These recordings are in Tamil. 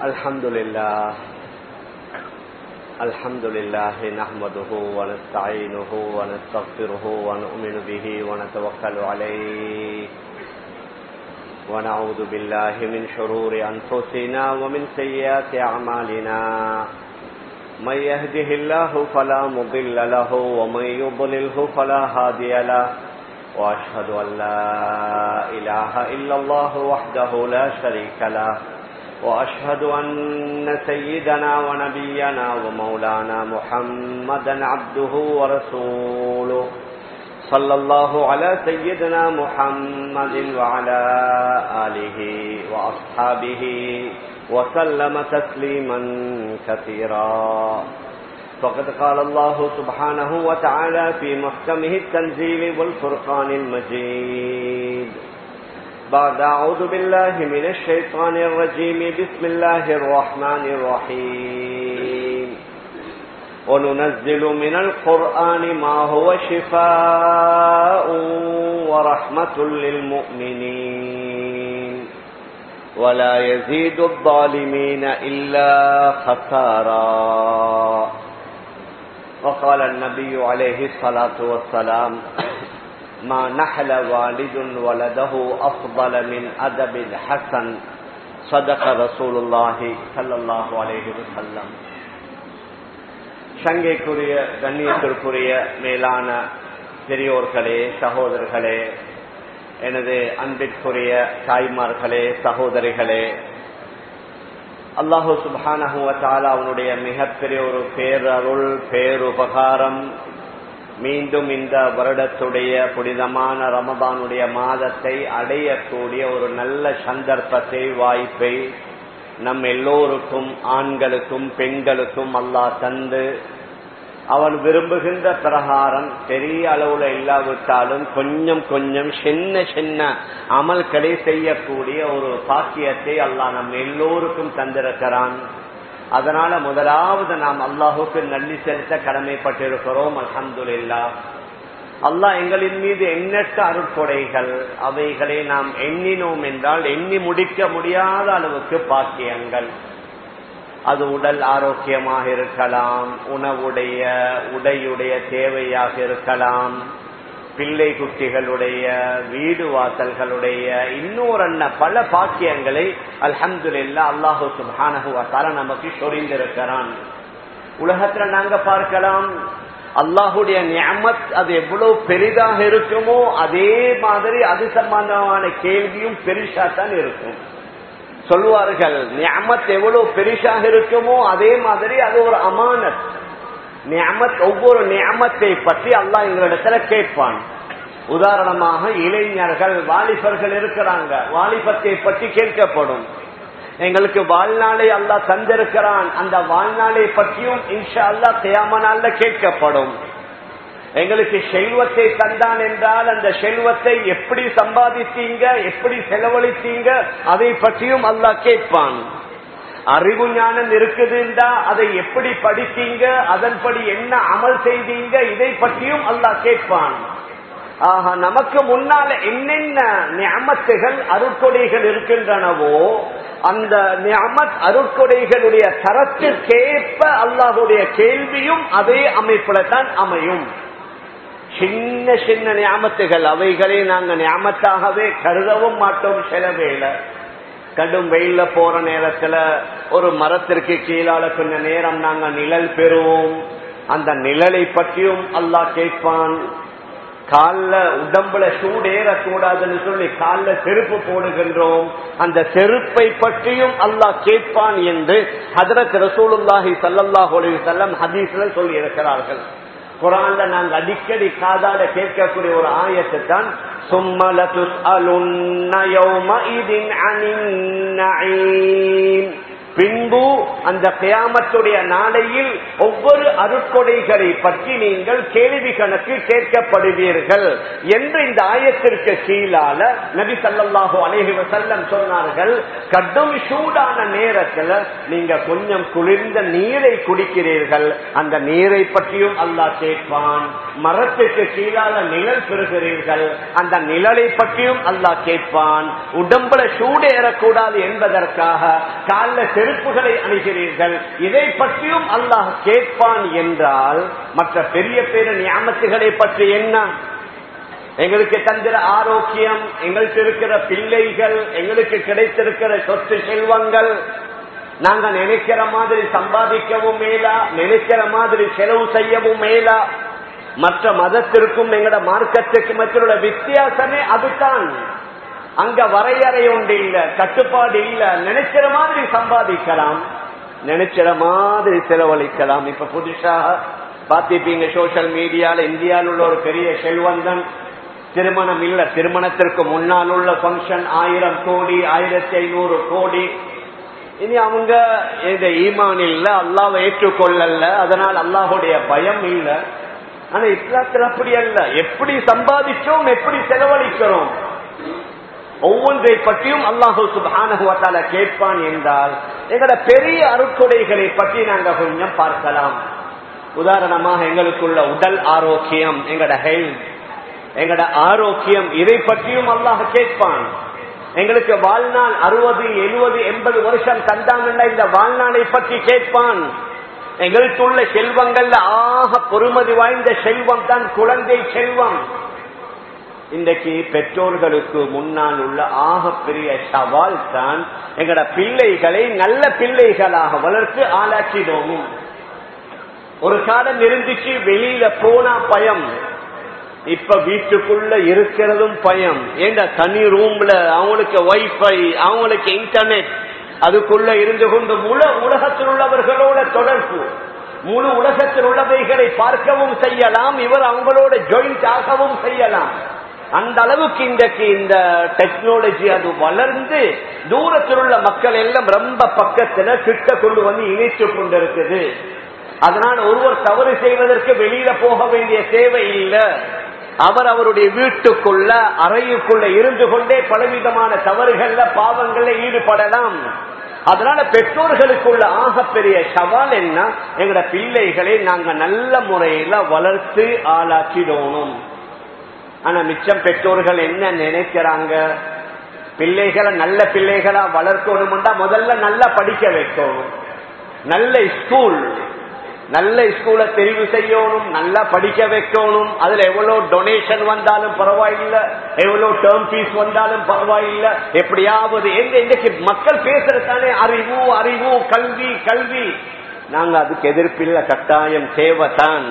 الحمد لله الحمد لله نحمده ونستعينه ونستغفره ونؤمن به ونتوكل عليه ونعوذ بالله من شرور أنفسنا ومن سيئات أعمالنا من يهده الله فلا مضل له ومن يضلله فلا هادي له وأشهد أن لا إله إلا الله وحده لا شريك له وأشهد أن سيدنا ونبينا ومولانا محمدا عبده ورسوله صلى الله على سيدنا محمد وعلى آله وأصحابه وسلم تسليما كثيرا فقد قال الله سبحانه وتعالى في محكمه التنزيل والفرقان المجيد بعد أعوذ بالله من الشيطان الرجيم بسم الله الرحمن الرحيم وننزل من القرآن ما هو شفاء ورحمة للمؤمنين ولا يزيد الظالمين إلا خسارا وقال النبي عليه الصلاة والسلام ما نحل والد ولده أفضل من أدب الحسن صدق رسول الله صلى الله عليه وسلم சங்கைக்குரிய கண்ணியத்திற்குரிய மேலான பெரியோர்களே சகோதரர்களே எனது அன்பிற்குரிய தாய்மார்களே சகோதரிகளே அல்லாஹு சுபானஹுவத்தால அவனுடைய மிகப்பெரிய ஒரு பேரருள் பேருபகாரம் மீண்டும் இந்த வருடத்துடைய புனிதமான ரமதானுடைய மாதத்தை அடையக்கூடிய ஒரு நல்ல சந்தர்ப்பத்தை வாய்ப்பை நம் எல்லோருக்கும் ஆண்களுக்கும் பெண்களுக்கும் அல்லாஹ் தந்து அவன் விரும்புகின்ற பிரகாரம் பெரிய அளவுல இல்லாவிட்டாலும் கொஞ்சம் கொஞ்சம் சின்ன சின்ன அமல்களை செய்யக்கூடிய ஒரு பாக்கியத்தை அல்லாஹ் நம் எல்லோருக்கும் தந்திருக்கிறான் அதனால முதலாவது நாம் அல்லாஹுக்கு நன்றி செலுத்த கடமைப்பட்டிருக்கிறோம் அலமதுல்லா அல்லாஹ் எங்களின் மீது எண்ணற்ற அருட்கொடைகள் அவைகளை நாம் எண்ணினோம் என்றால் எண்ணி முடிக்க முடியாத அளவுக்கு பாக்கியங்கள் அது உடல் ஆரோக்கியமாக இருக்கலாம் உணவுடைய உடையுடைய தேவையாக இருக்கலாம் பிள்ளை குட்டிகளுடைய வீடு வாசல்களுடைய இன்னொரு பல பாக்கியங்களை அல்ஹம்துல்லா அல்லாஹு சுபானகுவாத்தால நமக்கு சொரிந்திருக்கிறான் உலகத்துல நாங்க பார்க்கலாம் அல்லாஹுடைய நியமத் அது எவ்வளவு பெரிதாக இருக்குமோ அதே மாதிரி அது சம்பந்தமான கேள்வியும் பெருசா தான் இருக்கும் சொல்லுவார்கள் நியமத் எவ்வளவு பெருசாக இருக்குமோ அதே மாதிரி அது ஒரு அமானத் நியமத் ஒவ்வொரு நியமத்தை பற்றி அல்லாஹ் எங்களிடத்துல கேட்பான் உதாரணமாக இளைஞர்கள் வாலிபர்கள் இருக்கிறாங்க வாலிபத்தை பற்றி கேட்கப்படும் எங்களுக்கு வாழ்நாளை அல்லா தந்திருக்கிறான் அந்த வாழ்நாளை பற்றியும் இன்ஷா அல்லா தேமனால கேட்கப்படும் எங்களுக்கு செல்வத்தை தந்தான் என்றால் அந்த செல்வத்தை எப்படி சம்பாதித்தீங்க எப்படி செலவழித்தீங்க அதை பற்றியும் அல்லாஹ் கேட்பான் அறிவு ஞானம் இருக்குதுண்டா அதை எப்படி படித்தீங்க அதன்படி என்ன அமல் செய்தீங்க இதை பற்றியும் அல்லாஹ் கேட்பான் ஆக நமக்கு முன்னால என்னென்ன நியமத்துகள் அருட்கொடைகள் இருக்கின்றனவோ அந்த நியமத் அருட்கொடைகளுடைய தரத்திற்கேற்ப அல்லாஹுடைய கேள்வியும் அதே அமைப்புல தான் அமையும் சின்ன சின்ன நியமத்துகள் அவைகளை நாங்க நியமத்தாகவே கருதவும் மாட்டோம் சில வேலை கடும் வெயில போற நேரத்துல ஒரு மரத்திற்கு கீழால கொஞ்ச நேரம் நாங்க நிழல் பெறுவோம் அந்த நிழலை பற்றியும் அல்லாஹ் கேட்பான் காலில் உடம்புல சூடேறக்கூடாதுன்னு சொல்லி காலில் செருப்பு போடுகின்றோம் அந்த செருப்பை பற்றியும் அல்லாஹ் கேட்பான் என்று ஹதரத் ரசூலுல்லாஹி சல்லாஹ் செல்லம் ஹதீஸ்ல சொல்லி இருக்கிறார்கள் குரான்ல நாங்க அடிக்கடி காதாட கேட்கக்கூடிய ஒரு ஆயத்தை தான் பின்பு அந்த கியாமத்துடைய நாளையில் ஒவ்வொரு அருட்கொடைகளை பற்றி நீங்கள் கேள்வி கணக்கு கேட்கப்படுவீர்கள் என்று இந்த ஆயத்திற்கு கீழால நபி சல்லாஹு அலேஹி வசல்லம் சொன்னார்கள் கடும் சூடான நேரத்தில் நீங்க கொஞ்சம் குளிர்ந்த நீரை குடிக்கிறீர்கள் அந்த நீரை பற்றியும் அல்லாஹ் கேட்பான் மரத்துக்கு கீழால நிழல் பெறுகிறீர்கள் அந்த நிழலை பற்றியும் அல்லாஹ் கேட்பான் உடம்புல சூடு ஏறக்கூடாது என்பதற்காக கால செருப்புகளை அணிகிறீர்கள் இதை பற்றியும் அல்லாஹ் கேட்பான் என்றால் மற்ற பெரிய பெரிய ஞாபகத்துகளை பற்றி என்ன எங்களுக்கு தந்திர ஆரோக்கியம் எங்களுக்கு இருக்கிற பிள்ளைகள் எங்களுக்கு கிடைத்திருக்கிற சொத்து செல்வங்கள் நாங்க நினைக்கிற மாதிரி சம்பாதிக்கவும் மேலா நினைக்கிற மாதிரி செலவு செய்யவும் மேலா மற்ற மதத்திற்கும் எங்கட மார்க்கத்துக்கு மற்றோட வித்தியாசமே அதுதான் அங்க வரையறை ஒன்று இல்ல கட்டுப்பாடு இல்ல நினைக்கிற மாதிரி சம்பாதிக்கலாம் நினைக்கிற மாதிரி செலவழிக்கலாம் இப்ப புதுசாக பாத்திப்பீங்க சோசியல் மீடியால இந்தியாவில் உள்ள ஒரு பெரிய செல்வந்தன் திருமணம் இல்ல திருமணத்திற்கு முன்னால் உள்ள பங்கன் ஆயிரம் கோடி ஆயிரத்தி ஐநூறு கோடி இனி அவங்க இந்த ஈமான் இல்ல அல்லாவை ஏற்றுக்கொள்ளல அதனால் அல்லாஹுடைய பயம் இல்ல ஆனா இஸ்லாத்தில் அப்படி அல்ல எப்படி சம்பாதிச்சோம் எப்படி செலவழிக்கிறோம் ஒவ்வொன்றை பற்றியும் அல்லாஹூ சுபானகுவத்தால கேட்பான் என்றால் எங்கட பெரிய அருட்கொடைகளை பற்றி நாங்க கொஞ்சம் பார்க்கலாம் உதாரணமாக எங்களுக்குள்ள உடல் ஆரோக்கியம் எங்கட ஹெல்த் எங்கட ஆரோக்கியம் இதை பற்றியும் அல்லாஹ் கேட்பான் எங்களுக்கு வாழ்நாள் அறுபது எழுபது எண்பது வருஷம் தந்தாங்கல்ல இந்த வாழ்நாளை பற்றி கேட்பான் எங்களுக்குள்ள செல்வங்கள்ல ஆக பொறுமதி வாய்ந்த செல்வம் தான் குழந்தை செல்வம் இன்றைக்கு பெற்றோர்களுக்கு முன்னால் உள்ள ஆக பெரிய சவால் தான் எங்கட பிள்ளைகளை நல்ல பிள்ளைகளாக வளர்த்து ஆளாக்கினோம் ஒரு காலம் இருந்துச்சு வெளியில போனா பயம் இப்ப வீட்டுக்குள்ள இருக்கிறதும் பயம் ஏண்டா தனி ரூம்ல அவங்களுக்கு வைஃபை அவங்களுக்கு இன்டர்நெட் அதுக்குள்ள இருந்து கொண்டு முழு உலகத்தில் உள்ளவர்களோட தொடர்பு முழு உலகத்தில் உள்ளவைகளை பார்க்கவும் செய்யலாம் இவர் அவங்களோட ஜாயிண்ட் ஆகவும் செய்யலாம் அந்த அளவுக்கு இன்றைக்கு இந்த டெக்னாலஜி அது வளர்ந்து தூரத்தில் உள்ள மக்கள் எல்லாம் ரொம்ப பக்கத்துல கிட்ட கொண்டு வந்து இணைத்து கொண்டிருக்குது அதனால் ஒருவர் தவறு செய்வதற்கு வெளியில போக வேண்டிய தேவை இல்லை அவர் அவருடைய வீட்டுக்குள்ள அறையுக்குள்ள இருந்து கொண்டே பலவிதமான தவறுகள்ல பாவங்கள்ல ஈடுபடலாம் அதனால பெற்றோர்களுக்குள்ள ஆகப்பெரிய சவால் என்ன எங்கட பிள்ளைகளை நாங்க நல்ல முறையில வளர்த்து ஆளாக்கிடணும் ஆனா மிச்சம் பெற்றோர்கள் என்ன நினைக்கிறாங்க பிள்ளைகளை நல்ல பிள்ளைகளா வளர்க்கணும்டா முதல்ல நல்லா படிக்க வைக்கணும் நல்ல ஸ்கூல் நல்ல ஸ்கூலை தெரிவு செய்யணும் நல்லா படிக்க வைக்கணும் அதுல எவ்வளவு டொனேஷன் வந்தாலும் பரவாயில்ல எவ்வளவு டேர்ம் ஃபீஸ் வந்தாலும் பரவாயில்ல எப்படியாவது எங்க இன்னைக்கு மக்கள் பேசுறதானே அறிவு அறிவு கல்வி கல்வி நாங்க அதுக்கு எதிர்ப்பில்ல கட்டாயம் தேவைதான்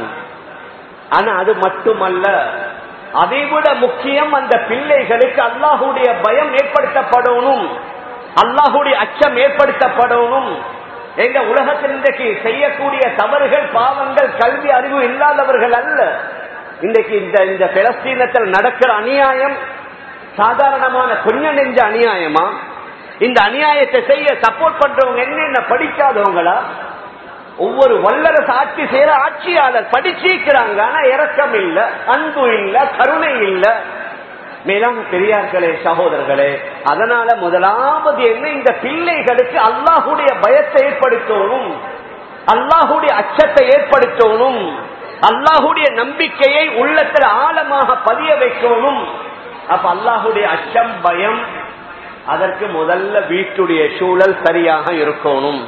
ஆனா அது மட்டுமல்ல அதை விட முக்கியம் அந்த பிள்ளைகளுக்கு அல்லாஹுடைய பயம் ஏற்படுத்தப்படணும் அல்லாஹுடைய அச்சம் ஏற்படுத்தப்படணும் எங்க உலகத்தில் இன்றைக்கு செய்யக்கூடிய தவறுகள் பாவங்கள் கல்வி அறிவு இல்லாதவர்கள் அல்ல இன்றைக்கு இந்த இந்த பிலஸ்தீனத்தில் நடக்கிற அநியாயம் சாதாரணமான கொஞ்ச நெஞ்ச அநியாயமா இந்த அநியாயத்தை செய்ய சப்போர்ட் பண்றவங்க என்னென்ன படிக்காதவங்களா ஒவ்வொரு வல்லரசு ஆட்சி செய்யற ஆட்சியாளர் படிச்சிருக்கிறாங்க ஆனா இறக்கம் இல்ல அன்பு இல்ல கருணை இல்ல மேலான பெரியார்களே சகோதரர்களே அதனால முதலாவது என்ன இந்த பிள்ளைகளுக்கு அல்லாஹுடைய பயத்தை ஏற்படுத்தணும் அல்லாஹுடைய அச்சத்தை ஏற்படுத்தணும் அல்லாஹுடைய நம்பிக்கையை உள்ளத்தில் ஆழமாக பதிய வைக்கணும் அப்ப அல்லாஹுடைய அச்சம் பயம் அதற்கு முதல்ல வீட்டுடைய சூழல் சரியாக இருக்கணும்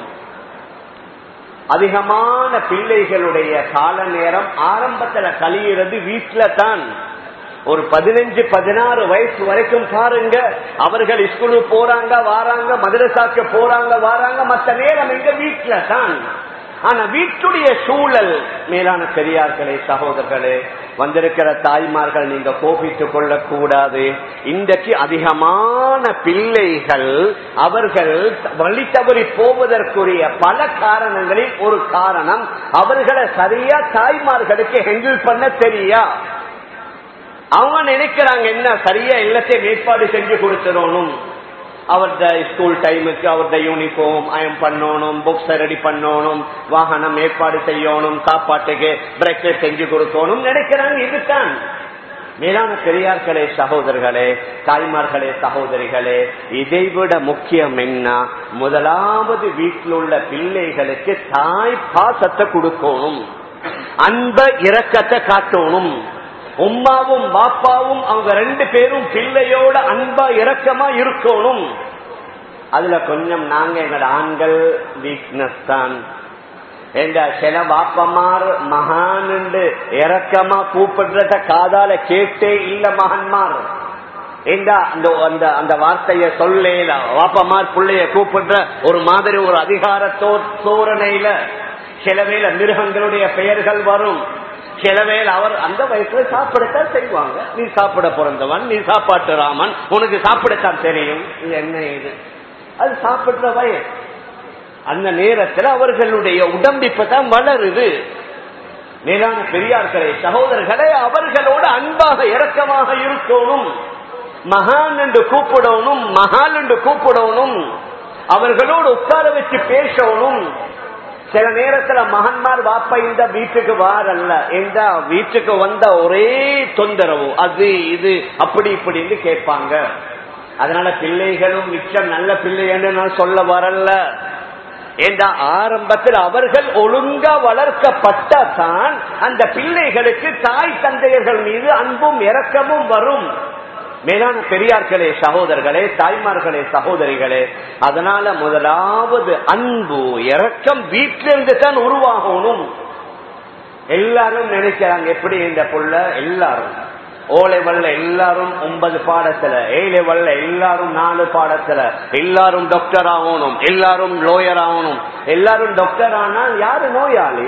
அதிகமான பிள்ளைகளுடைய கால நேரம் ஆரம்பத்துல கழியிறது வீட்டில தான் ஒரு பதினஞ்சு பதினாறு வயசு வரைக்கும் பாருங்க அவர்கள் ஸ்கூலுக்கு போறாங்க வாராங்க மதரசாக்கு போறாங்க வாராங்க மற்ற நேரம் எங்க வீட்டுல தான் ஆனா வீட்டுடைய சூழல் மேலான பெரியார்களே சகோதரர்களே வந்திருக்கிற தாய்மார்கள் நீங்க கோபித்துக் கொள்ளக்கூடாது இன்றைக்கு அதிகமான பிள்ளைகள் அவர்கள் வழி தவறி போவதற்குரிய பல காரணங்களில் ஒரு காரணம் அவர்களை சரியா தாய்மார்களுக்கு ஹெண்டில் பண்ண தெரியா அவங்க நினைக்கிறாங்க என்ன சரியா எல்லாத்தையும் ஏற்பாடு செஞ்சு கொடுத்துடணும் அவர்த ஸ்கூல் டைமுக்கு அவர்த யூனிஃபார்ம் அயம் பண்ணணும் புக்ஸ் ரெடி பண்ணணும் வாகனம் ஏற்பாடு செய்யணும் சாப்பாட்டுக்கு பிரேக்ஃபாஸ்ட் செஞ்சு கொடுக்கணும் நினைக்கிறாங்க இதுதான் மேலான பெரியார்களே சகோதரர்களே தாய்மார்களே சகோதரிகளே இதைவிட முக்கியம் என்ன முதலாவது வீட்டில் உள்ள பிள்ளைகளுக்கு தாய் பாசத்தை கொடுக்கணும் அன்ப இரக்கத்தை காட்டணும் உம்மாவும் பாப்பாவும் அவங்க ரெண்டு பேரும் பிள்ளையோட அன்பா இரக்கமா இருக்கணும் அதுல கொஞ்சம் நாங்க எங்களோட ஆண்கள் வீக்னஸ் தான் என்ற சில வாப்பமார் மகான் இறக்கமா கூப்பிடுறத காதால கேட்டே இல்ல மகன்மார் இந்த அந்த அந்த அந்த வார்த்தைய சொல்லேல வாப்பமார் பிள்ளைய கூப்பிடுற ஒரு மாதிரி ஒரு அதிகாரத்தோ தோரணையில சில வேளை மிருகங்களுடைய பெயர்கள் வரும் சில வேளை அவர் அந்த வயசுல சாப்பிடத்தான் செய்வாங்க நீ சாப்பிட பிறந்தவன் நீ சாப்பாட்டு ராமன் உனக்கு சாப்பிடத்தான் தெரியும் இது என்ன இது அது சாப்பிடுற வயசு அந்த நேரத்தில் அவர்களுடைய உடம்பிப்பதான் வளருது மேலான பெரியார்களே சகோதரர்களே அவர்களோட அன்பாக இரக்கமாக இருக்கணும் மகான் என்று கூப்பிடணும் மகால் என்று கூப்பிடணும் அவர்களோடு உட்கார வச்சு பேசணும் சில நேரத்துல மகன்மார் வாப்பா இந்த வீட்டுக்கு வாரல்ல இந்த வீட்டுக்கு வந்த ஒரே தொந்தரவு அது இது அப்படி இப்படின்னு கேட்பாங்க அதனால பிள்ளைகளும் மிச்சம் நல்ல பிள்ளைன்னு நான் சொல்ல வரல என்ற ஆரம்பத்தில் அவர்கள் ஒழுங்கா வளர்க்கப்பட்டதான் அந்த பிள்ளைகளுக்கு தாய் தந்தையர்கள் மீது அன்பும் இரக்கமும் வரும் மேலான பெரியார்களே சகோதரர்களே தாய்மார்களே சகோதரிகளே அதனால முதலாவது அன்பு இரக்கம் வீட்டிலிருந்து தான் உருவாகணும் எல்லாரும் நினைக்கிறாங்க எப்படி இந்த புள்ள எல்லாரும் ஓ லெவல்ல எல்லாரும் ஒன்பது பாடத்துல ஏ லெவல்ல எல்லாரும் நாலு பாடத்துல எல்லாரும் டாக்டர் ஆகணும் எல்லாரும் லோயர் ஆகணும் எல்லாரும் டாக்டர் ஆனால் யாரு நோயாளி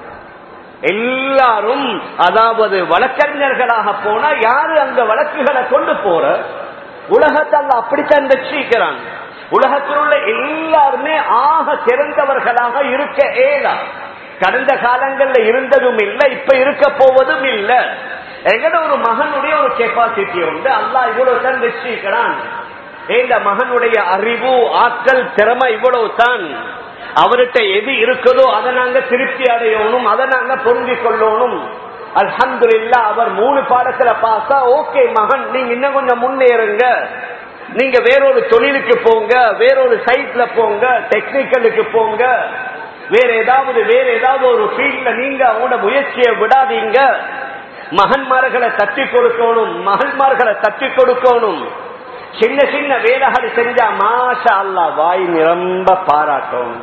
எல்லாரும் அதாவது வழக்கறிஞர்களாக போனா யாரு அந்த வழக்குகளை கொண்டு போற உலகத்தால் அப்படித்தான் வச்சிருக்கிறான் உலகத்தில் உள்ள எல்லாருமே ஆக சிறந்தவர்களாக இருக்க ஏலா கடந்த காலங்கள்ல இருந்ததும் இல்லை இப்ப இருக்க போவதும் இல்லை எங்கட ஒரு மகனுடைய ஒரு கெப்பாசிட்டி உண்டு அல்லா இவ்வளவு தான் வச்சிருக்கிறான் இந்த மகனுடைய அறிவு ஆற்றல் திறமை இவ்வளவு தான் அவர்கிட்ட எது இருக்குதோ அதை நாங்க திருப்தி அடையணும் அதை நாங்க பொருந்திக் கொள்ளணும் அல்ஹந்து அவர் மூணு பாடத்துல பாசா ஓகே மகன் நீங்க இன்னும் கொஞ்சம் முன்னேறுங்க நீங்க வேறொரு தொழிலுக்கு போங்க வேறொரு சைட்ல போங்க டெக்னிக்கலுக்கு போங்க வேற ஏதாவது வேற ஏதாவது ஒரு ஃபீல்ட்ல நீங்க அவங்களோட முயற்சியை விடாதீங்க மகன்மார்களை தட்டி கொடுக்கணும் மகன்மார்களை தட்டி கொடுக்கணும் சின்ன சின்ன வேலைகள் செஞ்சா மாஷா அல்லா வாய் நிரம்ப பாராட்டும்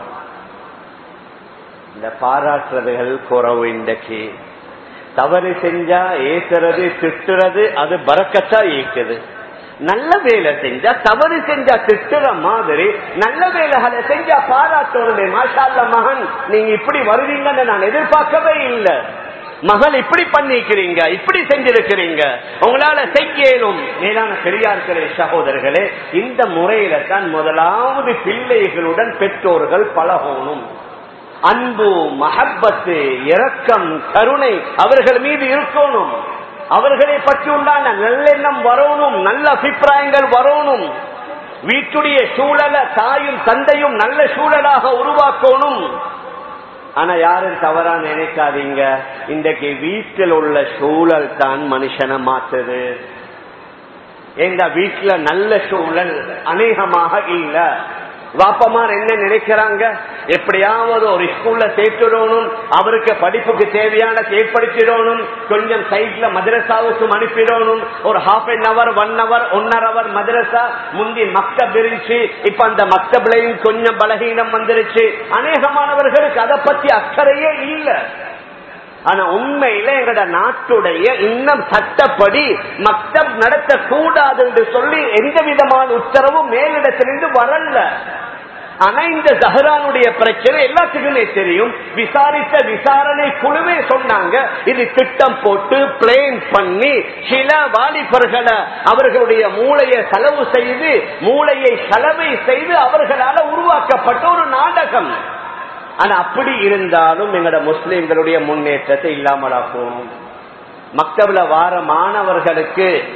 இந்த பாராட்டுறதுகள் குறவு இன்றைக்கு தவறு செஞ்சா ஏசுறது திட்டுறது அது பறக்கத்தா ஈக்குது நல்ல வேலை செஞ்சா தவறு செஞ்சா திட்டுற மாதிரி நல்ல வேலைகளை செஞ்சா பாராட்டணுமே மாஷா அல்லா மகன் நீங்க இப்படி வருவீங்கன்னு நான் எதிர்பார்க்கவே இல்லை மகள் இப்படி பண்ணிக்கிறீங்க இப்படி செஞ்சிருக்கிறீங்க உங்களால செய்யலும் மேலான பெரியார்களே சகோதரர்களே இந்த முறையில தான் முதலாவது பிள்ளைகளுடன் பெற்றோர்கள் பழகணும் அன்பு மஹப்பத்து இரக்கம் கருணை அவர்கள் மீது இருக்கணும் அவர்களை பற்றி உண்டான நல்லெண்ணம் வரணும் நல்ல அபிப்பிராயங்கள் வரணும் வீட்டுடைய சூழலை தாயும் தந்தையும் நல்ல சூழலாக உருவாக்கணும் ஆனா யாரும் தவறா நினைக்காதீங்க இன்றைக்கு வீட்டில் உள்ள சூழல் தான் மனுஷனை மாத்துது எங்க வீட்டுல நல்ல சூழல் அநேகமாக இல்ல வாப்பமார் என்ன நினைக்கிறாங்க எப்படியாவது ஒரு ஸ்கூல்ல சேர்த்துடணும் அவருக்கு படிப்புக்கு தேவையான ஏற்படுத்திடணும் கொஞ்சம் சைட்ல மதரசாவுக்கும் அனுப்பிடணும் ஒரு half an hour one hour ஒன்னரை அவர் மதரசா முந்தி மக்தப் இருந்துச்சு இப்ப அந்த மக்தப்லையும் கொஞ்சம் பலகீனம் வந்துருச்சு அநேகமானவர்களுக்கு அதை பத்தி அக்கறையே இல்லை ஆனா உண்மையில எங்கட நாட்டுடைய இன்னும் சட்டப்படி மக்தப் நடத்த கூடாது என்று சொல்லி எந்த விதமான உத்தரவும் மேலிடத்திலிருந்து வரல ஆனா இந்த ஜஹரானுடைய பிரச்சனை எல்லாத்துக்குமே தெரியும் விசாரித்த விசாரணை குழுவே சொன்னாங்க இது திட்டம் போட்டு பிளேன் பண்ணி சில வாலிபர்களை அவர்களுடைய மூளையை செலவு செய்து மூளையை செலவை செய்து அவர்களால் உருவாக்கப்பட்ட ஒரு நாடகம் ஆனா அப்படி இருந்தாலும் எங்கட முஸ்லிம்களுடைய முன்னேற்றத்தை இல்லாமலா போகும் மக்தபில் வார மாணவர்களுக்கு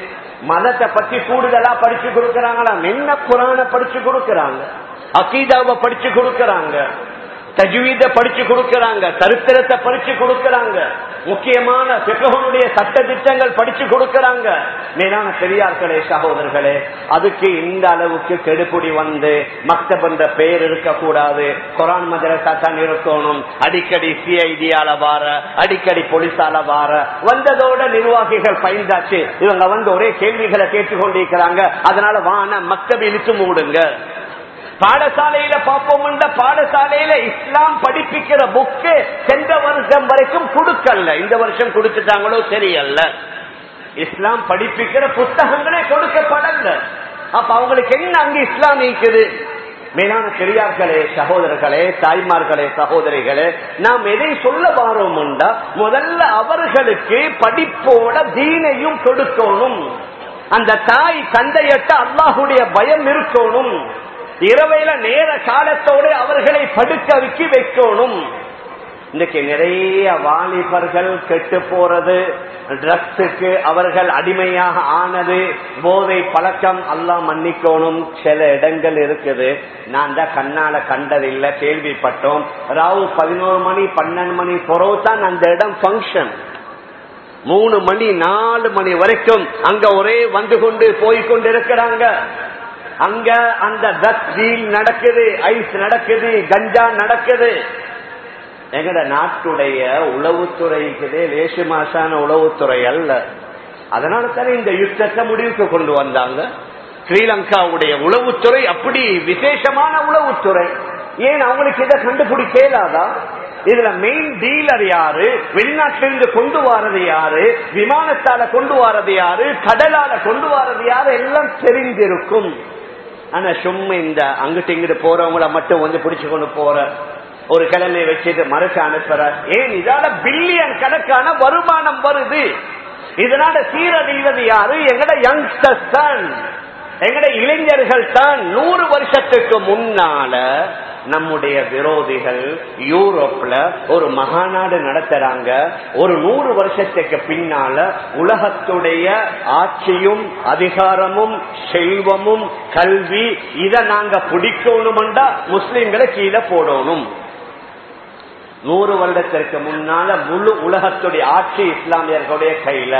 மதத்தை பத்தி கூடுதலா படிச்சு கொடுக்கறாங்களா என்ன குரான படிச்சு கொடுக்கறாங்க அகீதாவை படிச்சு கொடுக்கறாங்க தஜ்வீத படிச்சு கொடுக்கறாங்க சரித்திரத்தை படிச்சு கொடுக்கறாங்க முக்கியமான பிறகுடைய சட்ட திட்டங்கள் படிச்சு கொடுக்கறாங்க மேலான பெரியார்களே சகோதரர்களே அதுக்கு இந்த அளவுக்கு கெடுபுடி வந்து மக்தப் என்ற பெயர் இருக்கக்கூடாது குரான் மதரசா தான் இருக்கணும் அடிக்கடி சிஐடியால வார அடிக்கடி போலீஸால வார வந்ததோட நிர்வாகிகள் பயந்தாச்சு இவங்க வந்து ஒரே கேள்விகளை கேட்டுக்கொண்டிருக்கிறாங்க அதனால வான மக்தப் இழுத்து மூடுங்க பாடசாலையில பார்ப்போம் பாடசாலையில இஸ்லாம் படிப்பிக்கிற புக்கு சென்ற வருஷம் வரைக்கும் கொடுக்கல இந்த வருஷம் கொடுத்துட்டாங்களோ தெரியல இஸ்லாம் படிப்பிக்கிற புத்தகங்களே கொடுக்கப்படல அப்ப அவங்களுக்கு என்ன அங்க இஸ்லாம் இருக்குது மேலான பெரியார்களே சகோதரர்களே தாய்மார்களே சகோதரிகளே நாம் எதை சொல்ல வாரோம் முதல்ல அவர்களுக்கு படிப்போட தீனையும் கொடுக்கணும் அந்த தாய் தந்தையட்ட அல்லாஹுடைய பயம் இருக்கணும் இரவையில நேர காலத்தோடு அவர்களை படுக்க வைக்கி வைக்கணும் இன்னைக்கு நிறைய வாலிபர்கள் கெட்டு போறது ட்ரக்ஸுக்கு அவர்கள் அடிமையாக ஆனது போதை பழக்கம் எல்லாம் மன்னிக்கணும் சில இடங்கள் இருக்குது நான் தான் கண்ணால கண்டதில்லை கேள்விப்பட்டோம் ராவு பதினோரு மணி பன்னெண்டு மணி தான் அந்த இடம் பங்கன் மூணு மணி நாலு மணி வரைக்கும் அங்க ஒரே வந்து கொண்டு போய்கொண்டு இருக்கிறாங்க அங்க அந்த ட்ரக் டீல் நடக்குது ஐஸ் நடக்குது கஞ்சா நடக்குது எங்கட நாட்டுடைய உளவுத்துறைக்குதே லேசு மாசான உளவுத்துறை அல்ல அதனால தானே இந்த யுத்தத்தை முடிவுக்கு கொண்டு வந்தாங்க ஸ்ரீலங்காவுடைய உளவுத்துறை அப்படி விசேஷமான உளவுத்துறை ஏன் அவங்களுக்கு இதை கண்டுபிடிக்கலாதா இதுல மெயின் டீலர் யாரு வெளிநாட்டிலிருந்து கொண்டு வாரது யாரு விமானத்தால கொண்டு வாரது யாரு கடலால கொண்டு வாரது யாரு எல்லாம் தெரிந்திருக்கும் ஆனா சும்மா இந்த அங்கிட்டு இங்கிட்டு போறவங்கள மட்டும் வந்து பிடிச்சு கொண்டு போற ஒரு கிழமை வச்சுட்டு மறுக்க அனுப்புற ஏன் இதால பில்லியன் கணக்கான வருமானம் வருது இதனால சீரழிவது யாரு எங்கட யங்ஸ்டர்ஸ் தான் எங்கட இளைஞர்கள் தான் நூறு வருஷத்துக்கு முன்னால நம்முடைய விரோதிகள் யூரோப்ல ஒரு மகாநாடு நடத்துறாங்க ஒரு நூறு வருஷத்துக்கு பின்னால உலகத்துடைய ஆட்சியும் அதிகாரமும் செல்வமும் கல்வி இதை நாங்க பிடிக்கணும்டா முஸ்லிம்களை கீழே போடணும் நூறு வருடத்திற்கு முன்னால முழு உலகத்துடைய ஆட்சி இஸ்லாமியர்களுடைய கையில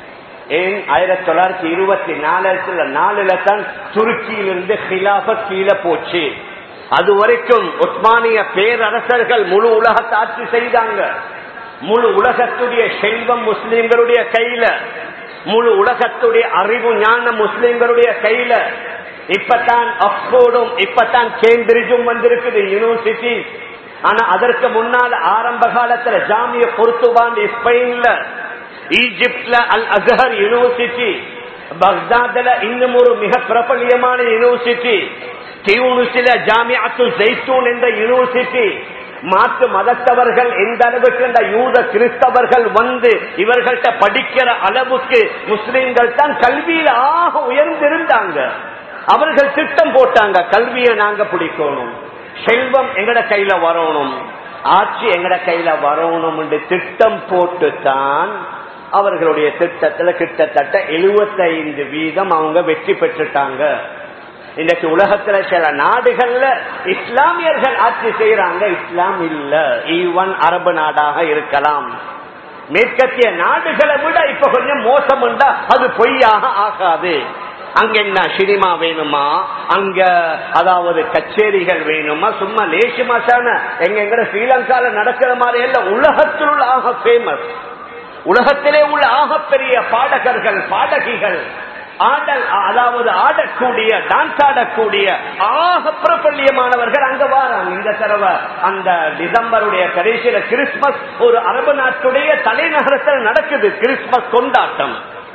ஏன் ஆயிரத்தி தொள்ளாயிரத்தி இருபத்தி நாலுல நாலுல தான் துருக்கியிலிருந்து ஹிலாபத் கீழே போச்சு அது வரைக்கும் உஸ்மானிய பேரரசர்கள் முழு உலகத்தை ஆட்சி செய்தாங்க முழு உலகத்துடைய செல்வம் முஸ்லிம்களுடைய கையில முழு உலகத்துடைய அறிவு ஞான முஸ்லிம்களுடைய கையில இப்பதான் ஆக்ஸ்போர்டும் இப்பதான் கேம்பிரிட்ஜும் வந்திருக்குது யூனிவர்சிட்டி ஆனா அதற்கு முன்னால் ஆரம்ப காலத்துல ஜாமிய பொருத்துவான் ஸ்பெயின்ல ஈஜிப்ட்ல அல் அசஹர் யூனிவர்சிட்டி பக்தாத்ல இன்னும் ஒரு மிக பிரபலியமான யூனிவர்சிட்டி டியூனிசில ஜாமியாத்து ஜெய்தூன் என்ற யூனிவர்சிட்டி மாற்று மதத்தவர்கள் எந்த அளவுக்கு இந்த யூத கிறிஸ்தவர்கள் வந்து இவர்கள்ட்ட படிக்கிற அளவுக்கு முஸ்லிம்கள் தான் கல்வியில் ஆக உயர்ந்திருந்தாங்க அவர்கள் திட்டம் போட்டாங்க கல்வியை நாங்க பிடிக்கணும் செல்வம் எங்கட கையில வரணும் ஆட்சி எங்கட கையில வரணும் என்று திட்டம் போட்டு தான் அவர்களுடைய திட்டத்துல கிட்டத்தட்ட எழுபத்தைந்து வீதம் அவங்க வெற்றி பெற்றுட்டாங்க இன்னைக்கு உலகத்துல சில நாடுகள்ல இஸ்லாமியர்கள் ஆட்சி செய்யறாங்க இஸ்லாம் இல்ல ஈவன் அரபு நாடாக இருக்கலாம் மேற்கத்திய நாடுகளை விட இப்ப கொஞ்சம் மோசம் உண்டா அது பொய்யாக ஆகாது அங்க என்ன சினிமா வேணுமா அங்க அதாவது கச்சேரிகள் வேணுமா சும்மா லேசி மாசான எங்க எங்க ஸ்ரீலங்கால நடக்கிற மாதிரி எல்லாம் உலகத்தில் உள்ள ஆக பேமஸ் உலகத்திலே உள்ள ஆகப்பெரிய பாடகர்கள் பாடகிகள் ஆடல் அதாவது ஆடக்கூடிய டான்ஸ் ஆடக்கூடிய ஆக பிரபல்யமானவர்கள் அங்க வாராங்க இந்த தடவை அந்த டிசம்பருடைய கடைசியில கிறிஸ்துமஸ் ஒரு அரபு நாட்டுடைய தலைநகரத்தில் நடக்குது கிறிஸ்துமஸ் கொண்டாட்டம்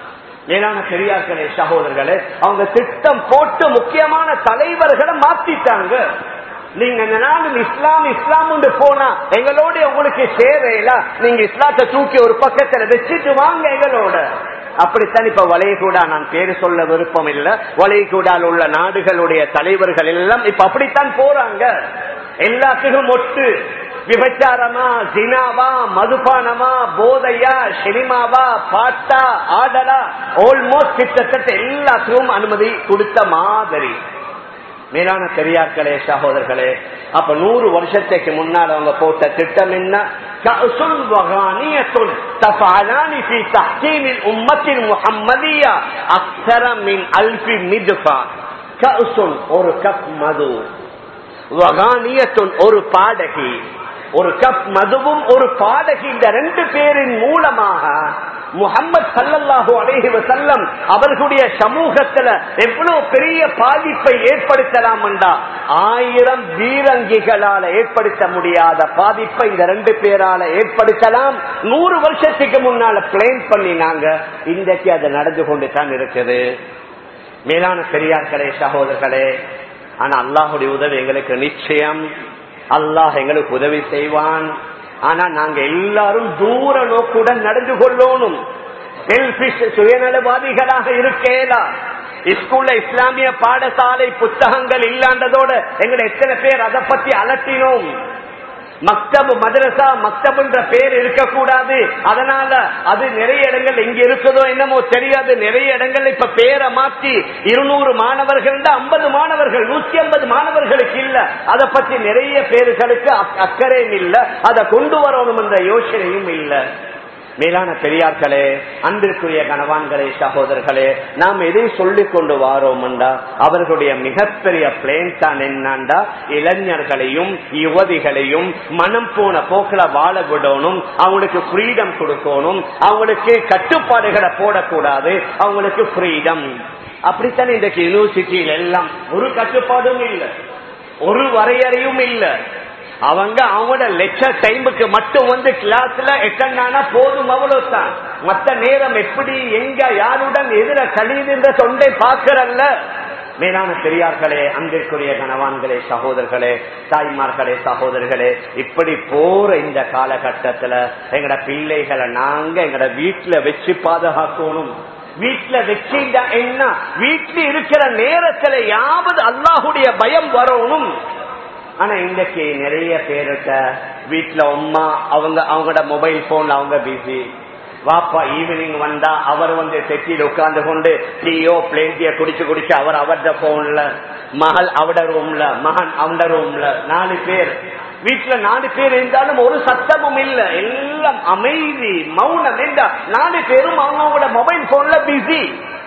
மேலான பெரியார்களே சகோதரர்களே அவங்க திட்டம் போட்டு முக்கியமான தலைவர்களை மாத்திட்டாங்க நீங்க இந்த நாள் இஸ்லாம் இஸ்லாம் போனா எங்களோட உங்களுக்கு சேவையில நீங்க இஸ்லாத்தை தூக்கி ஒரு பக்கத்துல வச்சுட்டு வாங்க எங்களோட அப்படித்தான் இப்ப வளையகூடா நான் பேரு சொல்ல விருப்பம் இல்ல வளையகூடால் உள்ள நாடுகளுடைய தலைவர்கள் எல்லாம் இப்ப அப்படித்தான் போறாங்க எல்லாத்துக்கும் ஒட்டு விபச்சாரமா ஜினாவா மதுபானமா போதையா சினிமாவா பாட்டா ஆடலா ஆல்மோஸ்ட் கிட்டத்தட்ட எல்லாத்துக்கும் அனுமதி கொடுத்த மாதிரி மேலான பெரியார்களே சகோதரர்களே அப்ப நூறு வருஷத்துக்கு முன்னால் அவங்க போட்ட திட்டம் என்ன كأس وغانية تفعلان في تحكيم الأمة المحمدية أكثر من ألف مدفع كأس ஒரு கப் மது வகானியத்துன் ஒரு பாடகி ஒரு கப் மதுவும் ஒரு பாடகி இந்த ரெண்டு பேரின் மூலமாக முகமது சல்லல்லாஹு அலைஹி வஸல்லம் அவர்களுடைய சமூகத்துல எவ்வளவு பெரிய பாதிப்பை ஏற்படுத்தலாம் என்றா ஆயிரம் வீரங்கிகளால ஏற்படுத்த முடியாத பாதிப்பை இந்த ரெண்டு பேரால ஏற்படுத்தலாம் நூறு வருஷத்துக்கு முன்னால பிளான் பண்ணினாங்க இன்றைக்கு அது நடந்து கொண்டு தான் இருக்குது மேலான பெரியார்களே சகோதரர்களே ஆனா அல்லாஹுடைய உதவி எங்களுக்கு நிச்சயம் அல்லாஹ் எங்களுக்கு உதவி செய்வான் ஆனா நாங்க எல்லாரும் தூர நோக்குடன் நடந்து கொள்ளணும் செல்பிஷ் சுயநலவாதிகளாக இருக்கேலா ஸ்கூல்ல இஸ்லாமிய பாடசாலை புத்தகங்கள் இல்லாண்டதோட எங்களை எத்தனை பேர் அதை பத்தி அலட்டினோம் மக்தபு மதரசா மக்தபுன்ற பேர் இருக்கக்கூடாது அதனால அது நிறைய இடங்கள் எங்க இருக்குதோ என்னமோ தெரியாது நிறைய இடங்கள் இப்ப பேரை மாத்தி இருநூறு மாணவர்கள் ஐம்பது மாணவர்கள் நூத்தி ஐம்பது மாணவர்களுக்கு இல்ல அதை பத்தி நிறைய பேர்களுக்கு அக்கறையும் இல்ல அதை கொண்டு வரணும் என்ற யோசனையும் இல்லை மேலான பெரியார்களே அன்பிற்குரிய கணவான்களே சகோதரர்களே நாம் எதை சொல்லிக் கொண்டு வாரோம்டா அவர்களுடைய மிகப்பெரிய பிளேன் தான் என்னண்டா இளைஞர்களையும் யுவதிகளையும் மனம் போன போக்கில வாழ விடணும் அவங்களுக்கு ஃப்ரீடம் கொடுக்கணும் அவங்களுக்கு கட்டுப்பாடுகளை போடக்கூடாது அவங்களுக்கு ஃப்ரீடம் அப்படித்தானே இன்றைக்கு யூனிவர்சிட்டியில் எல்லாம் ஒரு கட்டுப்பாடும் இல்லை ஒரு வரையறையும் இல்லை அவங்க அவங்களோட லெக்சர் டைமுக்கு மட்டும் வந்து கிளாஸ்ல எட்டனானா போதும் அவ்வளவுதான் மத்த நேரம் எப்படி எங்க யாருடன் எதிர கழிந்த தொண்டை பார்க்கிறல்ல மேலான பெரியார்களே அன்பிற்குரிய கணவான்களே சகோதரர்களே தாய்மார்களே சகோதரர்களே இப்படி போற இந்த காலகட்டத்துல எங்கட பிள்ளைகளை நாங்க எங்கட வீட்டுல வச்சு பாதுகாக்கணும் வீட்டுல வச்சுட்டா என்ன வீட்டுல இருக்கிற நேரத்துல யாவது அல்லாஹுடைய பயம் வரணும் ஆனா இன்றைக்கு நிறைய பேருட்ட வீட்டுல அம்மா அவங்க அவங்களோட மொபைல் போன்ல அவங்க பிஸி வாப்பா ஈவினிங் வந்தா அவர் வந்து செட்டியில் உட்கார்ந்து கொண்டு டீயோ பிளேண்டிய குடிச்சு குடிச்சு அவர் அவர்த போன்ல மகள் அவட ரூம்ல மகன் அவட ரூம்ல நாலு பேர் வீட்டுல நாலு பேர் இருந்தாலும் ஒரு சத்தமும் இல்ல எல்லாம் அமைதி மௌனம் என்றா நாலு பேரும் அவங்களோட மொபைல் போன்ல பிஸி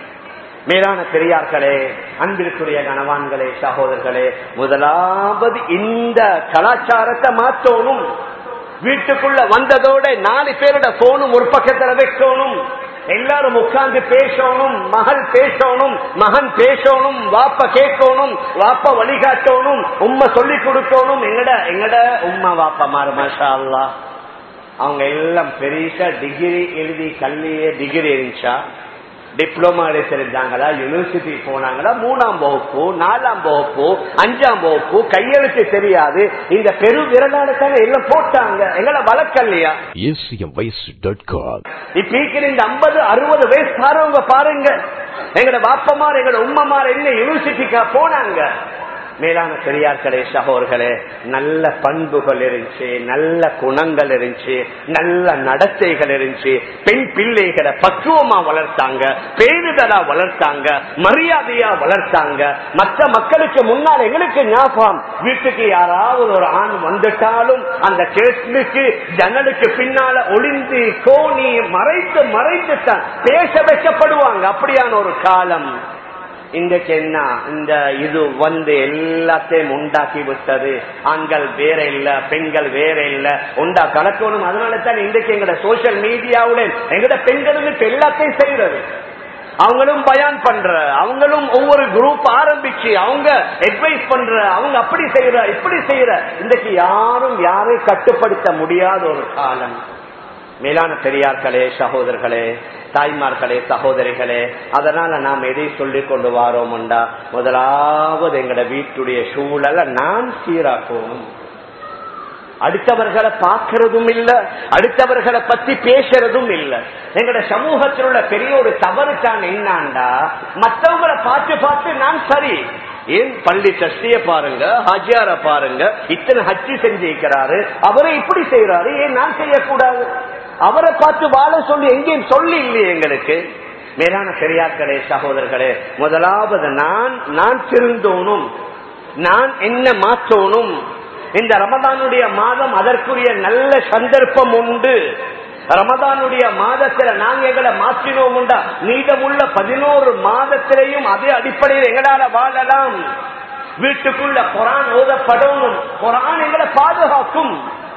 மேலான பெரியார்களே அன்பிற்குரிய கணவான்களே சகோதரர்களே முதலாவது இந்த கலாச்சாரத்தை மாற்றணும் வீட்டுக்குள்ள வந்ததோட நாலு பேரோட போனும் ஒரு பக்கத்துல வைக்கணும் எல்லாரும் உட்கார்ந்து பேசணும் மகள் பேசணும் மகன் பேசணும் வாப்ப கேட்கணும் வாப்ப வழிகாட்டணும் உண்மை சொல்லி கொடுக்கணும் எங்கட எங்கட உம்மா வாப்பா மாறு மாஷா அல்லா அவங்க எல்லாம் பெரிய டிகிரி எழுதி கல்வியே டிகிரி இருந்துச்சா டிப்ளமா எடுத்திருந்தாங்களா யூனிவர்சிட்டி போனாங்களா மூணாம் வகுப்பு நாலாம் வகுப்பு அஞ்சாம் வகுப்பு கையெழுத்து தெரியாது இந்த பெரு விரலாடத்தான எல்லாம் போட்டாங்க எங்களை வளர்க்கலையா acmvoice.com இப்ப இருக்கிற இந்த ஐம்பது அறுபது வயசு பாருங்க பாருங்க எங்கட பாப்பமார் எங்கட உம்மமார் என்ன யூனிவர்சிட்டிக்கா போனாங்க மேலான பெரியார்களே சகோர்களே நல்ல பண்புகள் இருந்துச்சு நல்ல குணங்கள் இருந்துச்சு நல்ல நடத்தைகள் இருந்துச்சு பெண் பிள்ளைகளை பக்குவமா வளர்த்தாங்க பேருதலா வளர்த்தாங்க மரியாதையா வளர்த்தாங்க மற்ற மக்களுக்கு முன்னால் எங்களுக்கு ஞாபகம் வீட்டுக்கு யாராவது ஒரு ஆண் வந்துட்டாலும் அந்த கேஸ்லுக்கு ஜன்னலுக்கு பின்னால ஒளிந்து கோணி மறைத்து மறைத்து தான் பேச வைக்கப்படுவாங்க அப்படியான ஒரு காலம் இன்றைக்கு என்ன இந்த இது வந்து எல்லாத்தையும் உண்டாக்கி விட்டது ஆண்கள் வேற இல்ல பெண்கள் வேற இல்ல உண்டா கலக்கணும் அதனால தான் இன்றைக்கு எங்கட சோசியல் மீடியாவுல எங்கட பெண்களும் இப்ப எல்லாத்தையும் செய்யறது அவங்களும் பயான் பண்ற அவங்களும் ஒவ்வொரு குரூப் ஆரம்பிச்சு அவங்க அட்வைஸ் பண்ற அவங்க அப்படி செய்யற இப்படி செய்யற இன்றைக்கு யாரும் யாரையும் கட்டுப்படுத்த முடியாத ஒரு காலம் மேலான பெரியார்களே சகோதரர்களே தாய்மார்களே சகோதரிகளே அதனால நாம் எதை சொல்லிக் கொண்டு வாரோம்டா முதலாவது எங்கட வீட்டுடைய சூழலை நான் சீராக்கணும் அடுத்தவர்களை பார்க்கறதும் இல்ல அடுத்தவர்களை பத்தி பேசுறதும் இல்ல எங்கட சமூகத்தில் உள்ள பெரிய ஒரு தவறு தான் என்னாண்டா மற்றவங்களை பார்த்து பார்த்து நான் சரி ஏன் பள்ளி சஷ்டிய பாருங்க ஹஜ்ஜார பாருங்க இத்தனை ஹஜ்ஜி செஞ்சிருக்கிறாரு அவரை இப்படி செய்யறாரு ஏன் நான் செய்யக்கூடாது அவரை பார்த்து வாழ சொல்லி எங்கேயும் சொல்லி இல்லையே எங்களுக்கு மேலான பெரியார்களே சகோதரர்களே முதலாவது நான் நான் திருந்தோனும் நான் என்ன மாற்றோனும் இந்த ரமதானுடைய மாதம் அதற்குரிய நல்ல சந்தர்ப்பம் உண்டு ரமதானுடைய மாதத்துல நாங்க எங்களை மாற்றினோம் உண்டா மீதமுள்ள பதினோரு மாதத்திலையும் அதே அடிப்படையில் எங்களால வாழலாம் வீட்டுக்குள்ள குரான் ஓதப்படணும் குரான் எங்களை பாதுகாக்கும்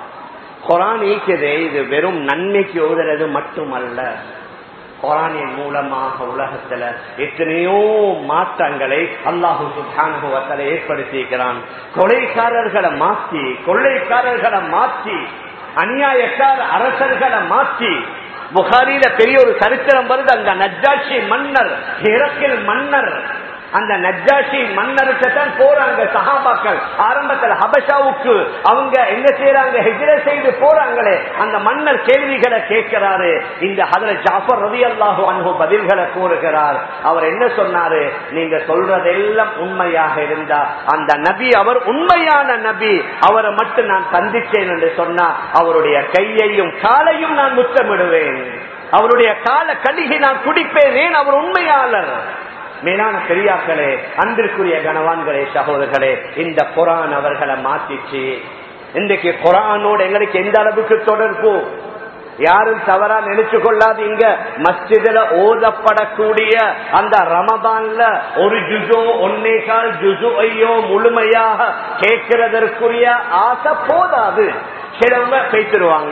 குரான் ஈக்குதே இது வெறும் நன்மைக்கு ஓதுறது மட்டுமல்ல குரானின் மூலமாக உலகத்துல எத்தனையோ மாற்றங்களை அல்லாஹு சுபானுபவத்தில் ஏற்படுத்தியிருக்கிறான் கொலைக்காரர்களை மாற்றி கொள்ளைக்காரர்களை மாற்றி அநியாயக்கார அரசர்களை மாற்றி புகாரியில பெரிய ஒரு சரித்திரம் வருது அந்த நஜ்ஜாட்சி மன்னர் இறக்கில் மன்னர் அந்த நஜ்ஜாஷி மன்னருக்கு தான் போறாங்க சஹாபாக்கள் ஆரம்பத்தில் ஹபஷாவுக்கு அவங்க என்ன செய்யறாங்க ஹெஜ்ர செய்து போறாங்களே அந்த மன்னர் கேள்விகளை கேட்கிறாரு இந்த ஹதர ஜாஃபர் ரவி அல்லாஹு அன்பு பதில்களை கூறுகிறார் அவர் என்ன சொன்னாரு நீங்க சொல்றதெல்லாம் உண்மையாக இருந்தா அந்த நபி அவர் உண்மையான நபி அவரை மட்டும் நான் சந்திச்சேன் என்று சொன்னா அவருடைய கையையும் காலையும் நான் முத்தமிடுவேன் அவருடைய கால கடிகை நான் குடிப்பேன் ஏன் அவர் உண்மையாளர் மேலான பெரியாக்களே அன்பிற்குரிய கனவான்களே சகோதரர்களே இந்த குரான் அவர்களை மாத்திச்சு இன்றைக்கு குரானோடு எங்களுக்கு எந்த அளவுக்கு தொடர்பு யாரும் தவறா நினைச்சு கொள்ளாதீங்க மஸ்ஜிதுல ஓதப்படக்கூடிய அந்த ரமதான்ல ஒரு ஜுசோ ஒன்னே கால் ஜுசு ஐயோ முழுமையாக கேட்கிறதற்குரிய ஆசை போதாது சிலவங்க பேசிடுவாங்க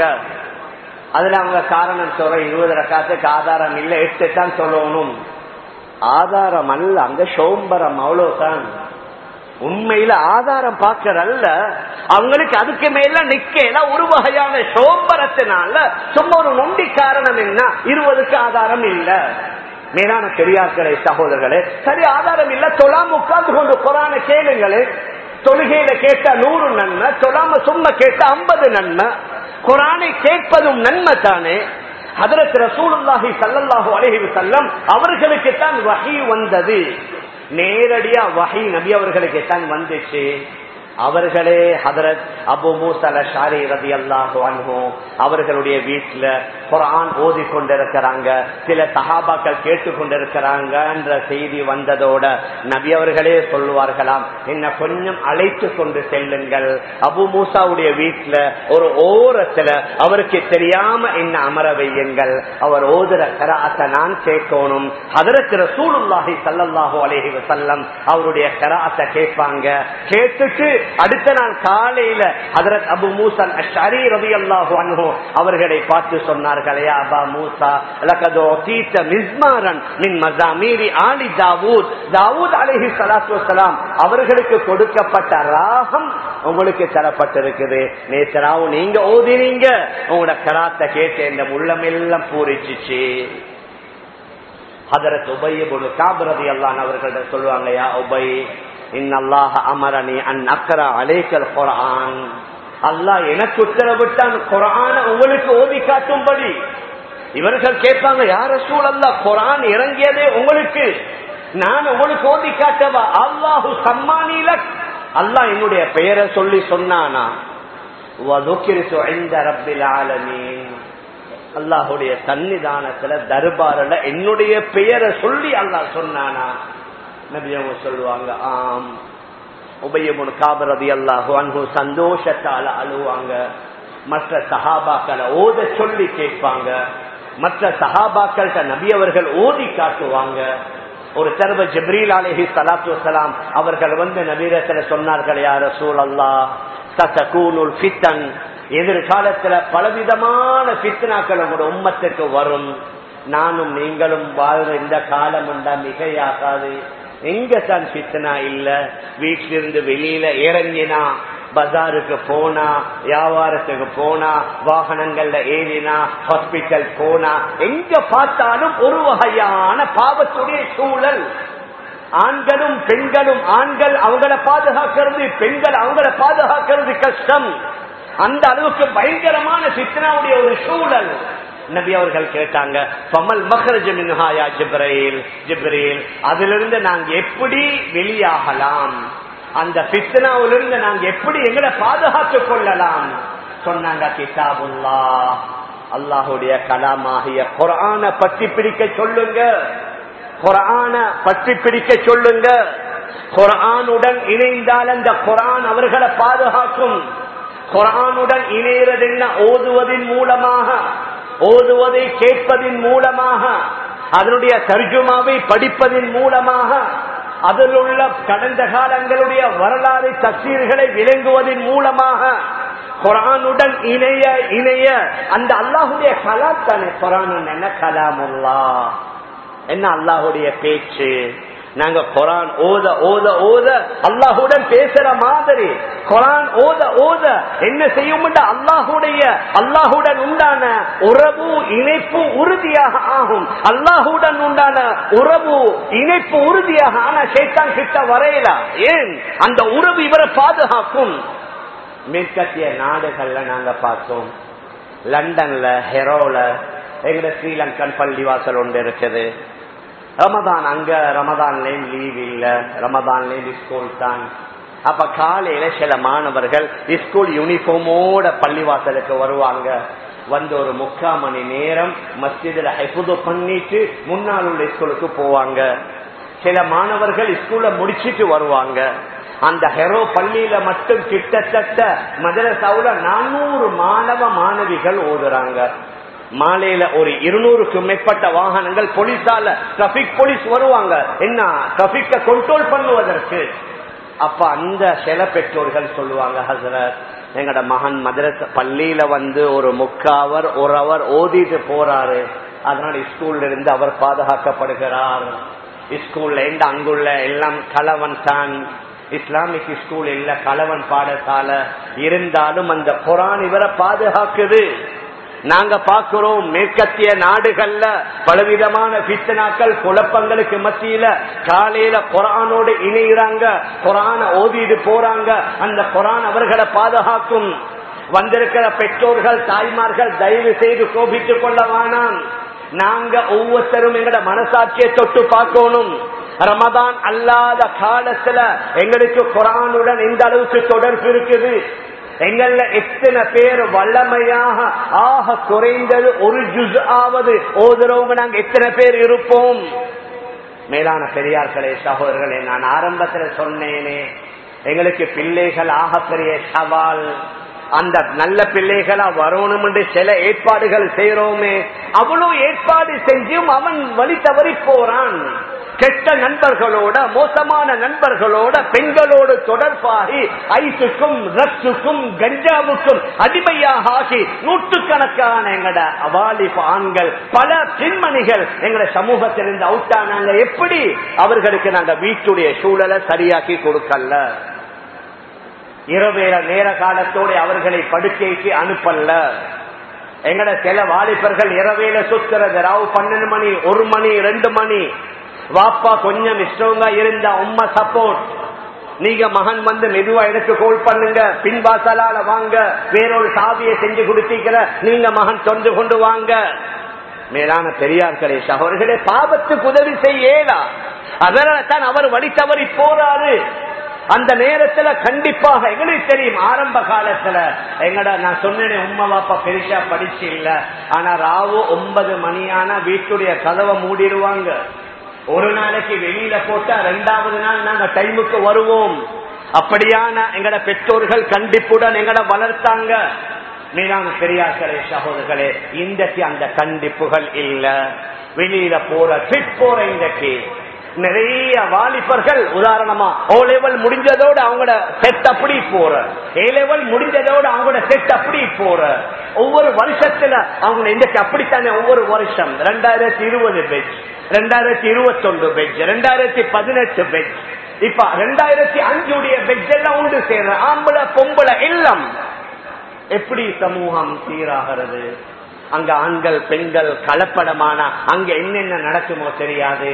அதுல அவங்க காரணம் சொல்ற இருபது ரக்காத்துக்கு ஆதாரம் இல்லை எட்டு தான் சொல்லணும் ஆதாரம் அல்ல அங்க சோம்பரம் அவ்வளவுதான் உண்மையில ஆதாரம் பார்க்கறல்ல அவங்களுக்கு அதுக்கு மேல நிக்கல ஒரு வகையான சோம்பரத்தினால சும்மா ஒரு நொண்டி காரணம் என்ன இருபதுக்கு ஆதாரம் இல்ல மேலான பெரியார்களே சகோதரர்களே சரி ஆதாரம் இல்ல தொழாம உட்கார்ந்து கொண்டு குரான கேளுங்களே தொழுகையில கேட்டா நூறு நன்மை தொழாம சும்மா கேட்டா ஐம்பது நன்மை குரானை கேட்பதும் நன்மை தானே அதற்கு ரசூலுல்லாஹி சல்லல்லாஹு அலைஹி வஸல்லம் அவர்களுக்கு தான் வஹி வந்தது நேரடியா வஹி நபி அவர்களுக்கு தான் வந்துச்சு அவர்களே ஹதரத் அபு மூசல ஷாரி ரதி அல்லாஹு அன்ஹோ அவர்களுடைய வீட்டுல குரான் ஓதி கொண்டிருக்கிறாங்க சில சஹாபாக்கள் கேட்டுக்கொண்டிருக்கிறாங்க என்ற செய்தி வந்ததோட நபி அவர்களே சொல்லுவார்களாம் என்ன கொஞ்சம் அழைத்து கொண்டு செல்லுங்கள் அபு மூசாவுடைய வீட்டுல ஒரு ஓரத்துல அவருக்கு தெரியாம என்ன அமர வையுங்கள் அவர் ஓதுற கராத்தை நான் கேட்கணும் அதற்கு ரசூலுல்லாஹி சல்லல்லாஹு அலைஹி வஸல்லம் அவருடைய கராத்தை கேட்பாங்க கேட்டுட்டு அடுத்த நாள் காலையில ஹதரத் அபு மூசன் அஷரி ரவி அல்லாஹு அன்ஹோ அவர்களை பார்த்து சொன்னார்களே அபா மூசா லகதோ தீத்த மிஸ்மாரன் மின் மசாமீரி ஆலி தாவூத் தாவூத் அலைஹி ஸலாத்து வஸலாம் அவர்களுக்கு கொடுக்கப்பட்ட ராகம் உங்களுக்கு தரப்பட்டிருக்குது நேத்தராவும் நீங்க ஓதினீங்க உங்களோட கராத்தை கேட்டு இந்த உள்ளமெல்லாம் பூரிச்சிச்சு ஹதரத் உபயபுடு காபரதி அல்லான் அவர்கள்ட்ட சொல்லுவாங்க யா உபை இன்னல்லாஹ அமரணி அன் அக்கர அலேக்கல் குரான் அல்லாஹ் எனக்கு உத்தரவிட்டான் குரான உங்களுக்கு ஓதி காட்டும்படி இவர்கள் கேட்பாங்க யார சூழல்ல குரான் இறங்கியதே உங்களுக்கு நான் உங்களுக்கு ஓதி காட்டவா அல்லாஹு சம்மானில அல்லாஹ் என்னுடைய பெயரை சொல்லி சொன்னானா அல்லாஹுடைய சன்னிதானத்துல தர்பாரில் என்னுடைய பெயரை சொல்லி அல்லாஹ் சொன்னானா நபியவங்க சொல்லுவாங்க ஆம் உபயமுன் காபரதி அல்லாஹு அன்பு சந்தோஷத்தால அழுவாங்க மற்ற சஹாபாக்களை ஓத சொல்லி கேட்பாங்க மற்ற சஹாபாக்கள்கிட்ட நபி அவர்கள் ஓதி காட்டுவாங்க ஒரு தர்வ ஜிப்ரீல் அலஹி சலாத்து வலாம் அவர்கள் வந்து நபீரத்துல சொன்னார்கள் யார சூழ் அல்லா சசகூனுல் ஃபித்தன் எதிர்காலத்துல பலவிதமான பித்னாக்கள் உங்களோட உம்மத்துக்கு வரும் நானும் நீங்களும் வாழ்ற இந்த காலம் உண்டா மிகையாகாது எங்க தான் பித்தனா இல்ல வீட்டிலிருந்து வெளியில இறங்கினா பஜாருக்கு போனா வியாபாரத்துக்கு போனா வாகனங்கள்ல ஏறினா ஹாஸ்பிட்டல் போனா எங்க பார்த்தாலும் ஒரு வகையான பாவத்துடைய சூழல் ஆண்களும் பெண்களும் ஆண்கள் அவங்கள பாதுகாக்கிறது பெண்கள் அவங்கள பாதுகாக்கிறது கஷ்டம் அந்த அளவுக்கு பயங்கரமான சித்தனாவுடைய ஒரு சூழல் நபி அவர்கள் கேட்டாங்க பமல் மஹரஜ மின்ஹாயா ஜிப்ரேல் ஜிப்ரேல் அதிலிருந்து நாங்க எப்படி வெளியாகலாம் அந்த பித்னாவிலிருந்து நாங்க எப்படி எங்களை பாதுகாத்துக் கொள்ளலாம் சொன்னாங்க கிதாபுல்லா அல்லாஹுடைய கலாமாகிய குரான பற்றி பிடிக்க சொல்லுங்க குரான பற்றி பிடிக்க சொல்லுங்க குரானுடன் இணைந்தால் அந்த குரான் அவர்களை பாதுகாக்கும் குரானுடன் இணைகிறது என்ன ஓதுவதன் மூலமாக ஓதுவதை கேட்பதின் மூலமாக அதனுடைய தர்ஜுமாவை படிப்பதின் மூலமாக அதில் உள்ள கடந்த காலங்களுடைய வரலாறு தசீர்களை விளங்குவதன் மூலமாக குரானுடன் இணைய இணைய அந்த அல்லாஹுடைய கலாத்தானே குரான் என்ன கலாமுல்லா என்ன அல்லாஹுடைய பேச்சு நாங்க குரான் ஓத ஓத ஓத அல்லாஹுடன் பேசுற மாதிரி குரான் ஓத ஓத என்ன செய்யும் அல்லாஹுடைய அல்லாஹுடன் உண்டான உறவு இணைப்பு உறுதியாக ஆகும் அல்லாஹுடன் உண்டான உறவு இணைப்பு உறுதியாக ஆனா சேத்தான் கிட்ட வரையல ஏன் அந்த உறவு இவரை பாதுகாக்கும் மேற்கத்திய நாடுகள்ல நாங்க பார்த்தோம் லண்டன்ல ஹெரோல எங்க ஸ்ரீலங்கன் பள்ளிவாசல் ஒன்று இருக்குது ரமதான் அங்க ரமதான்லயும் லீவ் இல்ல ரமதான்லயும் ஸ்கூல் தான் அப்ப காலையில சில மாணவர்கள் ஸ்கூல் யூனிஃபார்மோட பள்ளிவாசலுக்கு வருவாங்க வந்து ஒரு முக்கால் மணி நேரம் மஸ்ஜிதுல ஹைபுது பண்ணிட்டு முன்னால் உள்ள ஸ்கூலுக்கு போவாங்க சில மாணவர்கள் ஸ்கூல்ல முடிச்சிட்டு வருவாங்க அந்த ஹெரோ பள்ளியில மட்டும் கிட்டத்தட்ட மதரசாவுல நானூறு மாணவ மாணவிகள் ஓதுறாங்க மாலையில ஒரு இருநூறுக்கும் மேற்பட்ட வாகனங்கள் போலீஸால டிராபிக் போலீஸ் வருவாங்க என்ன டிராபிக்க கண்ட்ரோல் பண்ணுவதற்கு அப்ப அந்த சில பெற்றோர்கள் சொல்லுவாங்க ஹசரத் எங்கட மகன் மதரச பள்ளியில வந்து ஒரு முக்காவர் ஒரு அவர் ஓதிட்டு போறாரு அதனால ஸ்கூல்ல இருந்து அவர் பாதுகாக்கப்படுகிறார் ஸ்கூல்ல இருந்து அங்குள்ள எல்லாம் கலவன் தான் இஸ்லாமிக் ஸ்கூல் இல்ல கலவன் பாடசாலை இருந்தாலும் அந்த குரான் இவரை பாதுகாக்குது நாங்க பாக்குறோம் மேற்கத்திய நாடுகள்ல பலவிதமான பித்தனாக்கள் குழப்பங்களுக்கு மத்தியில காலையில குரானோடு இணைகிறாங்க குரான ஓதிட்டு போறாங்க அந்த குரான் அவர்களை பாதுகாக்கும் வந்திருக்கிற பெற்றோர்கள் தாய்மார்கள் தயவு செய்து கோபித்துக் கொள்ள வேணாம் நாங்க ஒவ்வொருத்தரும் எங்கட மனசாட்சியை தொட்டு பார்க்கணும் ரமதான் அல்லாத காலத்துல எங்களுக்கு குரானுடன் எந்த அளவுக்கு தொடர்பு இருக்குது எங்கள எத்தனை பேர் வல்லமையாக ஆக குறைந்தது ஒரு ஜுஸ் ஆவது ஓதுறவங்க நாங்க எத்தனை பேர் இருப்போம் மேலான பெரியார்களே சகோதரர்களே நான் ஆரம்பத்துல சொன்னேனே எங்களுக்கு பிள்ளைகள் ஆகப்பெரிய சவால் அந்த நல்ல பிள்ளைகளா வரணும் என்று சில ஏற்பாடுகள் செய்யறோமே அவ்வளவு ஏற்பாடு செஞ்சும் அவன் வழி தவறி போறான் கெட்ட நண்பர்களோட மோசமான நண்பர்களோட பெண்களோடு தொடர்பாகி ஐசுக்கும் ரக்ஸுக்கும் கஞ்சாவுக்கும் அடிமையாக ஆகி நூற்றுக்கணக்கான எங்கட அவாலிப் ஆண்கள் பல பெண்மணிகள் எங்கட சமூகத்திலிருந்து அவுட்டானாங்க எப்படி அவர்களுக்கு நாங்க வீட்டுடைய சூழலை சரியாக்கி கொடுக்கல இரவேல நேர காலத்தோட அவர்களை படுக்கைக்கு அனுப்பல்ல எங்கட சில வாலிபர்கள் இரவேல சுத்துறது ராவு பன்னெண்டு மணி ஒரு மணி ரெண்டு மணி வாப்பா கொஞ்சம் இஷ்டவங்க இருந்தா உம்மா சப்போர்ட் நீங்க மகன் வந்து மெதுவா எனக்கு கோல் பண்ணுங்க பின்வாசலால வாங்க வேறொரு சாவியை செஞ்சு கொடுத்தீங்கிற நீங்க மகன் தொண்டு கொண்டு வாங்க மேலான பெரியார்களே சகோதரர்களே பாவத்துக்கு உதவி செய்யலா அதனால தான் அவர் வழி தவறி போறாரு அந்த நேரத்துல கண்டிப்பாக எங்களுக்கு தெரியும் ஆரம்ப காலத்துல எங்கட நான் சொன்னேன் உம்மா பாப்பா பெருசா படிச்சு இல்ல ஆனா ராவு ஒன்பது மணியானா வீட்டுடைய கதவை மூடிடுவாங்க ஒரு நாளைக்கு வெளியில போட்டா ரெண்டாவது நாள் நாங்க டைமுக்கு வருவோம் அப்படியான எங்கட பெற்றோர்கள் கண்டிப்புடன் எங்கட வளர்த்தாங்க மீதான பெரியார்களே சகோதரர்களே இன்றைக்கு அந்த கண்டிப்புகள் இல்ல வெளியில போற ட்ரிப் போற இன்றைக்கு நிறைய வாலிபர்கள் உதாரணமா ஓ லெவல் முடிஞ்சதோட அவங்களோட செட் அப்படி போற ஏ லெவல் முடிஞ்சதோட அவங்களோட செட் அப்படி போற ஒவ்வொரு வருஷத்துல அவங்க இன்றைக்கு அப்படித்தானே ஒவ்வொரு வருஷம் ரெண்டாயிரத்தி இருபது பெஜ் ரெண்டாயிரத்தி இருபத்தி ஒன்று பெஜ் ரெண்டாயிரத்தி பதினெட்டு பெஜ் இப்ப ரெண்டாயிரத்தி அஞ்சுடைய பெஜ் எல்லாம் உண்டு சேர்ற ஆம்பளை பொம்பளை எல்லாம் எப்படி சமூகம் சீராகிறது அங்க ஆண்கள் பெண்கள் கலப்படமான அங்க என்னென்ன நடக்குமோ தெரியாது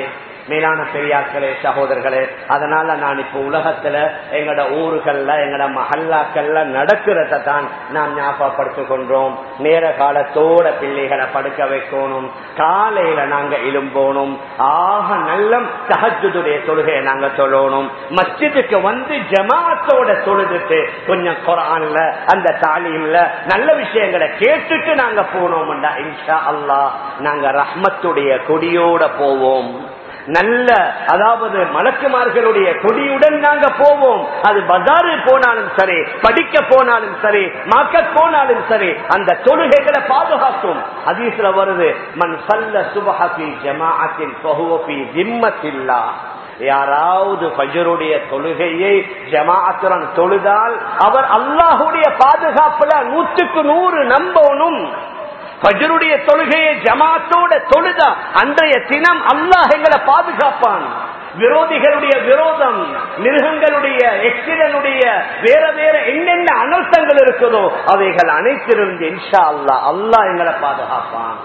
மேலான பெரியார்களே சகோதரர்களே அதனால நான் இப்ப உலகத்துல எங்கட ஊர்கள்ல எங்கட மஹல்லாக்கள்ல நடக்கிறத தான் நாம் ஞாபகப்படுத்திக் கொண்டோம் நேர காலத்தோட பிள்ளைகளை படுக்க வைக்கணும் காலையில நாங்க எழும்போணும் ஆக நல்ல தஹஜுடைய தொழுகையை நாங்க சொல்லணும் மஸ்ஜிதுக்கு வந்து ஜமாத்தோட தொழுதுட்டு கொஞ்சம் குரான்ல அந்த தாலீம்ல நல்ல விஷயங்களை கேட்டுட்டு நாங்க போனோம்டா இன்ஷா அல்லாஹ் நாங்க ரஹ்மத்துடைய கொடியோட போவோம் நல்ல அதாவது மலக்குமார்களுடைய கொடியுடன் நாங்க போவோம் அது பஜாரு போனாலும் சரி படிக்க போனாலும் சரி மார்க்கெட் போனாலும் சரி அந்த தொழுகைகளை பாதுகாக்கும் அதீசுல வருது மண் சல்ல சுபஹி ஜமாஅத்தின் பகுவபி ஜிம்மத்தில்லா யாராவது பஜருடைய தொழுகையை ஜமாஅத்துடன் தொழுதால் அவர் அல்லாஹுடைய பாதுகாப்புல நூற்றுக்கு நூறு நம்பணும் பஜருடைய தொழுகையை ஜமாத்தோட தொழுதா அன்றைய தினம் அல்லாஹ் எங்களை பாதுகாப்பான் விரோதிகளுடைய விரோதம் மிருகங்களுடைய எக்சிடனுடைய வேற வேற என்னென்ன அனர்த்தங்கள் இருக்குதோ அவைகள் அனைத்திலிருந்து இன்ஷா அல்லா அல்லாஹ் எங்களை பாதுகாப்பான்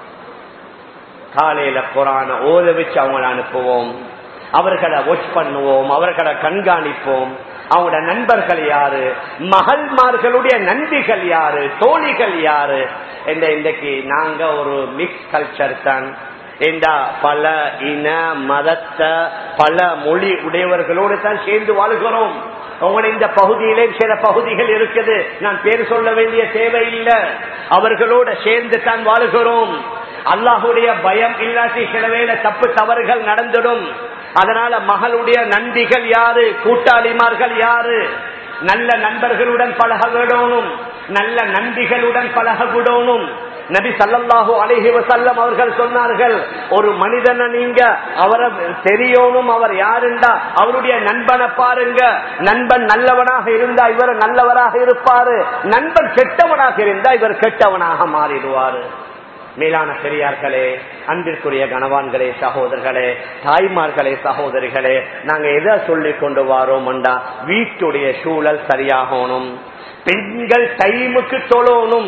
காலையில குரான ஓத வச்சு அவங்களை அனுப்புவோம் அவர்களை வாட்ச் பண்ணுவோம் அவர்களை கண்காணிப்போம் அவங்களோட நண்பர்கள் யாரு மகள்மார்களுடைய நண்பிகள் யாரு தோழிகள் யாரு இந்த இன்றைக்கு நாங்க ஒரு மிக்ஸ் கல்ச்சர் தான் இந்த பல இன மதத்தை பல மொழி உடையவர்களோடு தான் சேர்ந்து வாழ்கிறோம் உங்களுடைய இந்த பகுதியிலே சில பகுதிகள் இருக்குது நான் பேர் சொல்ல வேண்டிய தேவையில்லை அவர்களோட சேர்ந்து தான் வாழுகிறோம் அல்லாஹுடைய பயம் இல்லாட்டி சில வேளை தப்பு தவறுகள் நடந்துடும் அதனால மகளுடைய நன்றிகள் யாரு கூட்டாளிமார்கள் யாரு நல்ல நண்பர்களுடன் பழக விடணும் நல்ல நன்றிகளுடன் பழக விடணும் நபி சல்லல்லாஹு அலைஹி வசல்லம் அவர்கள் சொன்னார்கள் ஒரு மனிதனை நீங்க அவரை தெரியணும் அவர் யாருண்டா அவருடைய நண்பனை பாருங்க நண்பன் நல்லவனாக இருந்தா இவர் நல்லவராக இருப்பாரு நண்பன் கெட்டவனாக இருந்தா இவர் கெட்டவனாக மாறிடுவாரு மேலான பெரியார்களே அன்பிற்குரிய கணவான்களே சகோதரர்களே தாய்மார்களே சகோதரிகளே நாங்க எதை சொல்லி கொண்டு வாரோம்டா வீட்டுடைய சூழல் சரியாகணும் பெண்கள் டைமுக்கு தொழணும்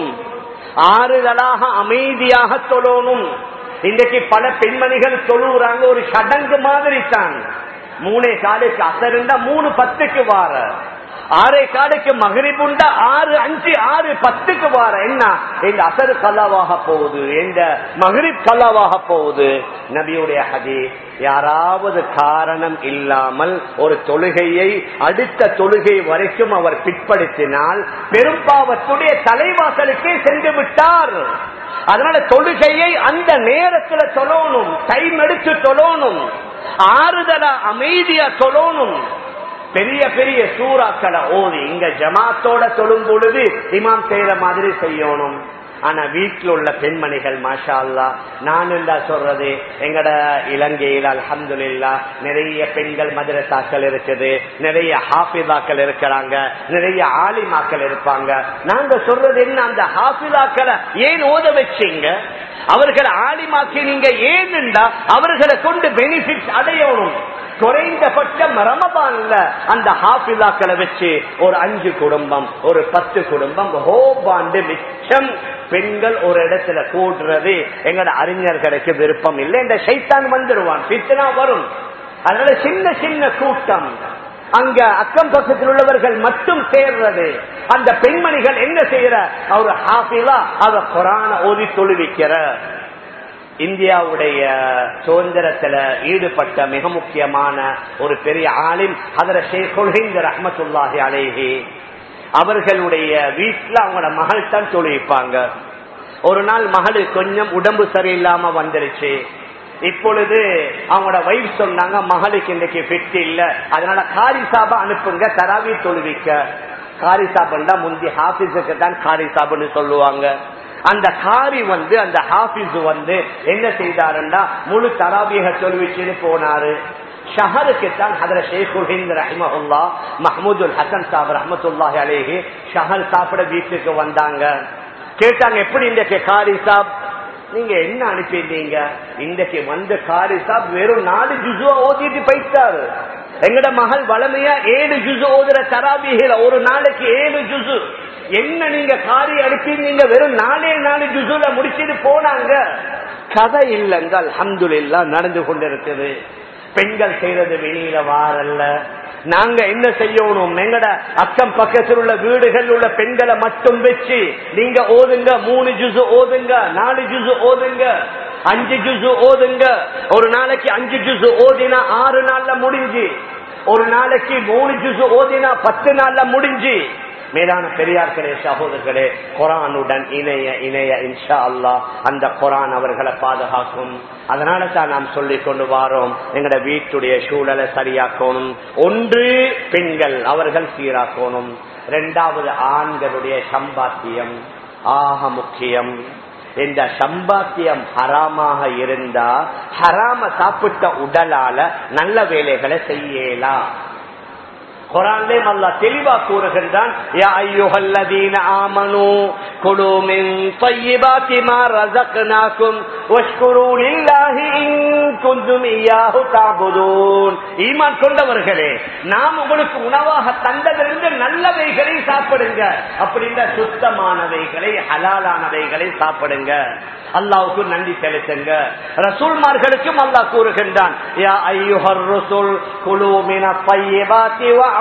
ஆறுதலாக அமைதியாக தொழணும் இன்றைக்கு பல பெண்மணிகள் தொழுகிறாங்க ஒரு சடங்கு மாதிரி தான் மூணே காலுக்கு அசருந்தா மூணு பத்துக்கு வார ஆறே காலுக்கு மகிரிபுண்டா ஆறு அஞ்சு ஆறு பத்துக்கு வார என்ன இந்த அசரு கல்லாவாக போகுது இந்த மகிரிப் கல்லாவாக போகுது நபியுடைய ஹதி யாராவது காரணம் இல்லாமல் ஒரு தொழுகையை அடுத்த தொழுகை வரைக்கும் அவர் பிற்படுத்தினால் பெரும்பாவத்துடைய தலைவாசலுக்கே சென்று விட்டார் அதனால தொழுகையை அந்த நேரத்துல தொழணும் டைம் எடுத்து தொழணும் ஆறுதலா அமைதியா தொழணும் பெரிய பெரிய சூறாக்களை ஓதி இங்க ஜமாத்தோட தொழும் பொழுது இமாம் செய்யற மாதிரி செய்யணும் ஆனா வீட்டில் உள்ள பெண்மணிகள் மாஷா அல்லா நான் என்ன சொல்றது எங்கட இலங்கையில் அலமதுல்லா நிறைய பெண்கள் மதுரசாக்கள் இருக்குது நிறைய ஹாஃபிதாக்கள் இருக்கிறாங்க நிறைய ஆலிமாக்கள் இருப்பாங்க நாங்க சொல்றது என்ன அந்த ஹாஃபிதாக்களை ஏன் ஓத வச்சீங்க அவர்களை ஆலிமாக்கி நீங்க ஏன்னுண்டா அவர்களை கொண்டு பெனிஃபிட் அடையணும் குறைந்தபட்சம் ரமபான்ல அந்த ஹாஃபிதாக்களை வச்சு ஒரு அஞ்சு குடும்பம் ஒரு பத்து குடும்பம் ஹோபாண்டு மிச்சம் பெண்கள் ஒரு இடத்துல கூடுறது எங்கட அறிஞர்களுக்கு விருப்பம் இல்லை இந்த சைத்தான் வந்துருவான் பித்தனா வரும் அதனால சின்ன சின்ன கூட்டம் அங்க அக்கம் பக்கத்தில் உள்ளவர்கள் மட்டும் சேர்றது அந்த பெண்மணிகள் என்ன செய்யற அவர் ஹாஃபிலா அவ குரான ஓதி தொழுவிக்கிற இந்தியாவுடைய சுதந்திரத்துல ஈடுபட்ட மிக முக்கியமான ஒரு பெரிய ஆலிம் அதர ஷேகுல்ஹிந்த் ரஹமத்துல்லாஹி அலேஹி அவர்களுடைய வீட்டுல அவங்களோட மகள் தான் தொழிப்பாங்க ஒரு நாள் மகள் கொஞ்சம் உடம்பு சரியில்லாம வந்துருச்சு இப்பொழுது அவங்களோட வைஃப் சொன்னாங்க மகளுக்கு இன்னைக்கு ஃபிட் இல்ல அதனால காரி சாபா அனுப்புங்க தராவி தொழுவிக்க காரி சாபண்டா முந்தி ஹாபிஸுக்கு தான் காரி சாபுன்னு சொல்லுவாங்க அந்த காரி வந்து அந்த ஹாபிஸ் வந்து என்ன செய்தாருன்னா முழு தராபியக தொழுவிச்சுன்னு போனாரு ஷஹருக்கு தான் ஹதர ஷேகுல் ஹிந்த் ரஹிமஹுல்லா மஹமூதுல் ஹசன் சாப் ரஹமத்துல்லாஹி அலேஹி ஷஹர் சாப்பிட வீட்டுக்கு வந்தாங்க கேட்டாங்க எப்படி இன்றைக்கு காரி சாப் நீங்க என்ன அனுப்பியிருந்தீங்க இன்றைக்கு வந்த காரி சாப் வெறும் நாலு ஜுசுவா ஓதிட்டு போயிட்டாரு எங்கட மகள் வளமையா ஏழு ஜுசு ஓதுற தராபிகள ஒரு நாளைக்கு ஏழு ஜுசு என்ன நீங்க காரி அனுப்பியிருந்தீங்க வெறும் நாலே நாலு ஜுசுல முடிச்சிட்டு போனாங்க கதை இல்லைங்க அல்ஹம்துலில்லா நடந்து கொண்டிருக்குது பெண்கள் செய்யறது வெளியில வாரல்ல நாங்க என்ன செய்யணும் எங்கட அக்கம் பக்கத்தில் உள்ள வீடுகள் உள்ள பெண்களை மட்டும் வச்சு நீங்க ஓதுங்க மூணு ஜுசு ஓதுங்க நாலு ஜுசு ஓதுங்க அஞ்சு ஜுசு ஓதுங்க ஒரு நாளைக்கு அஞ்சு ஜுசு ஓதினா ஆறு நாள்ல முடிஞ்சு ஒரு நாளைக்கு மூணு ஜுசு ஓதினா பத்து நாள்ல முடிஞ்சு மேலான பெரியார்களே சகோதரர்களே குரானுடன் இணைய இணைய இன்ஷா அல்லா அந்த குரான் அவர்களை பாதுகாக்கும் அதனால தான் நாம் சொல்லிக் கொண்டு வாரோம் எங்கட வீட்டுடைய சூழலை சரியாக்கணும் ஒன்று பெண்கள் அவர்கள் சீராக்கணும் இரண்டாவது ஆண்களுடைய சம்பாத்தியம் ஆக முக்கியம் இந்த சம்பாத்தியம் ஹராமாக இருந்தா ஹராம சாப்பிட்ட உடலால நல்ல வேலைகளை செய்யலாம் குரான்லே அல்லா தெளிவா கூறுகின்றான் யா ஐயுஹல்லதீன ஆமனு குலு மின் طيبات ما رزقناكم واشكروا لله إن كنتم إياه تعبدون ஈமான் கொண்டவர்களே நாம் உங்களுக்கு உணவாக தந்ததிலிருந்து நல்லவைகளை சாப்பிடுங்க அப்படின்ற சுத்தமானவைகளை ஹலாலானவைகளை சாப்பிடுங்க அல்லாவுக்கு நன்றி செலுத்துங்க ரசூல்மார்களுக்கும் அல்லாஹ் கூறுகின்றான் யா ஐயுஹர் ரசூல் குலு மின طيبات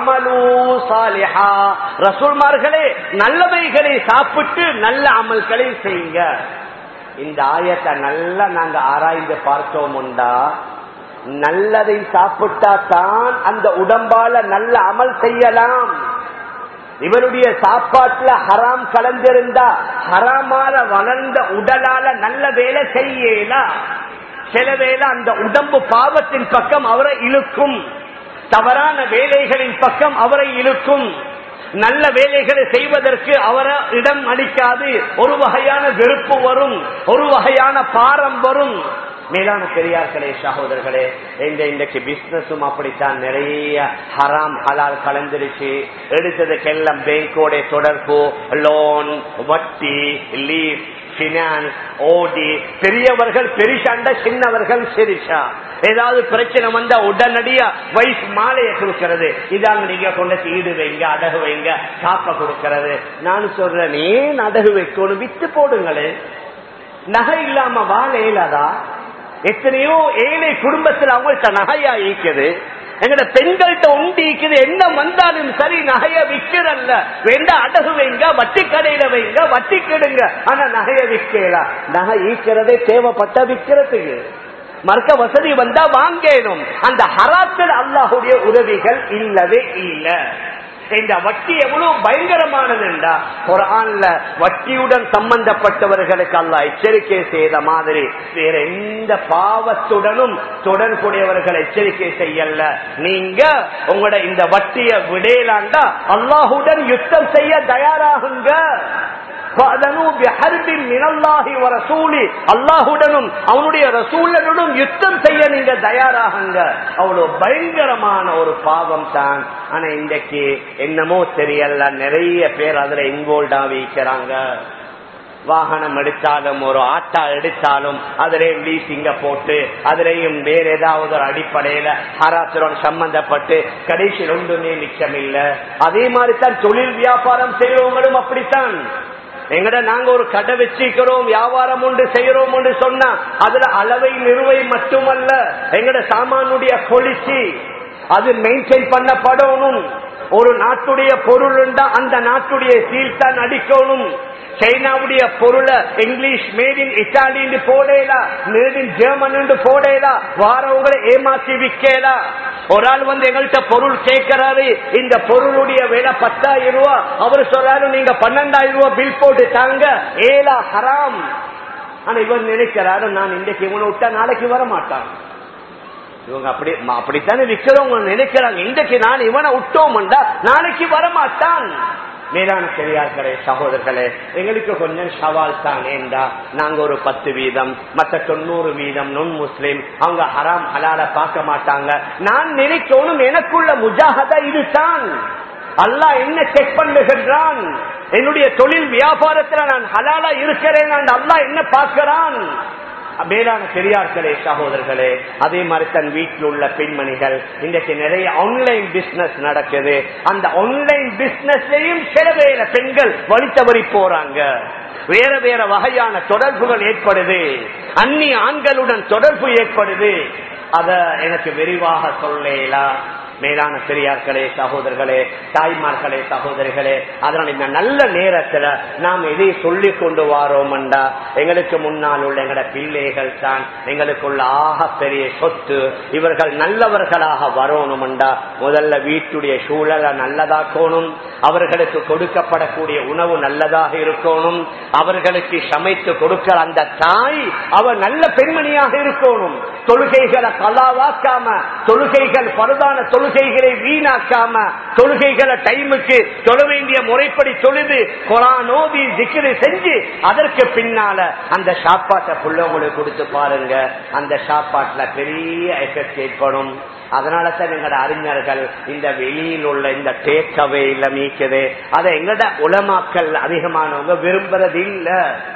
ரசூல்மார்களே நல்லவைகளை சாப்பிட்டு நல்ல அமல்களை செய்யுங்க இந்த ஆயத்தை நல்லா நாங்க ஆராய்ந்து பார்த்தோம் உண்டா நல்லதை சாப்பிட்டா தான் அந்த உடம்பால நல்ல அமல் செய்யலாம் இவருடைய சாப்பாட்டுல ஹராம் கலந்திருந்தா ஹராமால வளர்ந்த உடலால நல்ல வேலை செய்யலாம் சில வேலை அந்த உடம்பு பாவத்தின் பக்கம் அவரை இழுக்கும் தவறான வேலைகளின் பக்கம் அவரை இழுக்கும் நல்ல வேலைகளை செய்வதற்கு அவரை இடம் அளிக்காது ஒரு வகையான வெறுப்பு வரும் ஒரு வகையான பாரம் வரும் மேலான பெரியார்களே சகோதரர்களே இந்த இன்றைக்கு பிசினஸும் அப்படித்தான் நிறைய ஹராம் ஹலால் கலந்துருச்சு எடுத்ததுக்கெல்லாம் பேங்கோட தொடர்பு லோன் வட்டி லீவ் பினான்ஸ் ஓடி பெரியவர்கள் பெரிசாண்ட சின்னவர்கள் சிரிச்சா ஏதாவது பிரச்சனை வந்தா உடனடியா வயசு மாலையை கொடுக்கிறது இதாங்க நீங்க கொண்டு ஈடு வைங்க அடகு வைங்க காப்ப கொடுக்கிறது நான் சொல்றேன் ஏன் அடகு வைக்கணும் வித்து போடுங்களே நகை இல்லாம வாழ இயலாதா எத்தனையோ ஏழை குடும்பத்தில் அவங்கள்ட்ட நகையா ஈக்குது எங்கட பெண்கள்கிட்ட உண்டி இருக்குது என்ன வந்தாலும் சரி நகைய விக்கிறல்ல வேண்டாம் அடகு வைங்க வட்டி கடையில வைங்க வட்டி கெடுங்க ஆனா நகைய விற்கல நகை ஈக்கிறதே தேவைப்பட்ட விக்கிறதுக்கு மறுக்க வசதி வந்தா வாங்கணும் அந்த ஹராத்தில் அல்லாஹுடைய உதவிகள் இல்லவே இல்லை இந்த வட்டி எவ்வளவு பயங்கரமானதுண்டா குரான்ல வட்டியுடன் சம்பந்தப்பட்டவர்களுக்கு அல்ல எச்சரிக்கை செய்த மாதிரி வேற எந்த பாவத்துடனும் தொடர்புடையவர்கள் எச்சரிக்கை செய்யல நீங்க உங்களோட இந்த வட்டிய விடையலாண்டா அல்லாஹுடன் யுத்தம் செய்ய தயாராகுங்க அல்லாஹுடனும் அவனுடைய ரசூலனுடன் யுத்தம் செய்ய நீங்க தயாராகுங்க அவ்வளவு பயங்கரமான ஒரு பாவம் தான் ஆனா இன்றைக்கு என்னமோ தெரியல நிறைய பேர் அதுல இன்வால்வ் ஆகிக்கிறாங்க வாகனம் எடுத்தாலும் ஒரு ஆட்டா எடுத்தாலும் அதிலையும் லீசிங்க போட்டு அதிலையும் வேற ஏதாவது ஒரு அடிப்படையில ஹராத்துடன் சம்பந்தப்பட்டு கடைசியில் ஒன்றுமே மிச்சம் இல்ல அதே மாதிரி தான் தொழில் வியாபாரம் செய்யறவங்களும் அப்படித்தான் எங்கட நாங்க ஒரு கடை வச்சிக்கிறோம் வியாபாரம் ஒன்று செய்யறோம் ஒன்று சொன்னா அதுல அளவை நிறுவை மட்டுமல்ல எங்கட சாமானுடைய பொலிசி அது மெயின்டைன் பண்ணப்படணும் ஒரு நாட்டுடைய பொருள் அந்த நாட்டுடைய சீல் தான் அடிக்கணும் சைனாவுடைய பொருளை இங்கிலீஷ் மேட் இன் இட்டாலி போடலா மேட் இன் ஜெர்மன் போடலா வாரவங்களை ஏமாற்றி விற்கலா ஒரு ஆள் வந்து எங்கள்கிட்ட பொருள் கேட்கிறாரு இந்த பொருளுடைய விலை பத்தாயிரம் ரூபாய் அவர் சொல்றாரு நீங்க பன்னெண்டாயிரம் ரூபாய் பில் போட்டு தாங்க ஏலா ஹராம் ஆனா இவர் நினைக்கிறாரு நான் இன்றைக்கு இவனை விட்டா நாளைக்கு வர மாட்டான் இவங்க அப்படி அப்படித்தானே விற்கிறவங்க நினைக்கிறாங்க இன்றைக்கு நான் இவனை விட்டோம்டா நாளைக்கு வரமாட்டான் மேலான பெரியார்களே சகோதரர்களே எங்களுக்கு கொஞ்சம் சவால் தான் ஏண்டா நாங்க ஒரு பத்து வீதம் மற்ற தொண்ணூறு வீதம் நுண் முஸ்லிம் அவங்க ஹராம் ஹலால பார்க்க மாட்டாங்க நான் நினைக்கணும் எனக்குள்ள முஜாகதா இதுதான் அல்லாஹ் என்ன செக் பண்ணுகின்றான் என்னுடைய தொழில் வியாபாரத்துல நான் ஹலாலா இருக்கிறேன் அல்லாஹ் என்ன பார்க்கிறான் மேலான பெரியார்களே சகோதரர்களே அதே மாதிரி தன் வீட்டில் உள்ள பெண்மணிகள் இன்றைக்கு நிறைய ஆன்லைன் பிசினஸ் நடக்குது அந்த ஆன்லைன் பிசினஸ்லயும் சில வேற பெண்கள் வழி தவறி போறாங்க வேற வேற வகையான தொடர்புகள் ஏற்படுது அந்நிய ஆண்களுடன் தொடர்பு ஏற்படுது அத எனக்கு விரிவாக சொல்லலாம் மேலான பெரியார்களே சகோதரர்களே தாய்மார்களே சகோதரிகளே அதனால் இந்த நல்ல நேரத்துல நாம் எதை சொல்லி கொண்டு வாரோம்டா எங்களுக்கு முன்னால் உள்ள எங்கட பிள்ளைகள் தான் எங்களுக்குள்ள ஆக பெரிய சொத்து இவர்கள் நல்லவர்களாக வரணும்டா முதல்ல வீட்டுடைய சூழலை நல்லதாக்கணும் அவர்களுக்கு கொடுக்கப்படக்கூடிய உணவு நல்லதாக இருக்கணும் அவர்களுக்கு சமைத்து கொடுக்கிற அந்த தாய் அவர் நல்ல பெண்மணியாக இருக்கணும் தொழுகைகளை கலாவாக்காம தொழுகைகள் பருதான தொழுகைகளை வீணாக்காம தொழுகைகளை டைமுக்கு தொழ வேண்டிய முறைப்படி தொழுது கொலானோதி சிக்கிரி செஞ்சு அதற்கு பின்னால அந்த சாப்பாட்டை புள்ளவங்களுக்கு கொடுத்து பாருங்க அந்த சாப்பாட்டுல பெரிய எஃபெக்ட் ஏற்படும் அதனால தான் எங்கட அறிஞர்கள் இந்த வெளியில் உள்ள இந்த டேக்கவே இல்ல மீக்குது அதை எங்கட உலமாக்கல் அதிகமானவங்க விரும்புறது இல்ல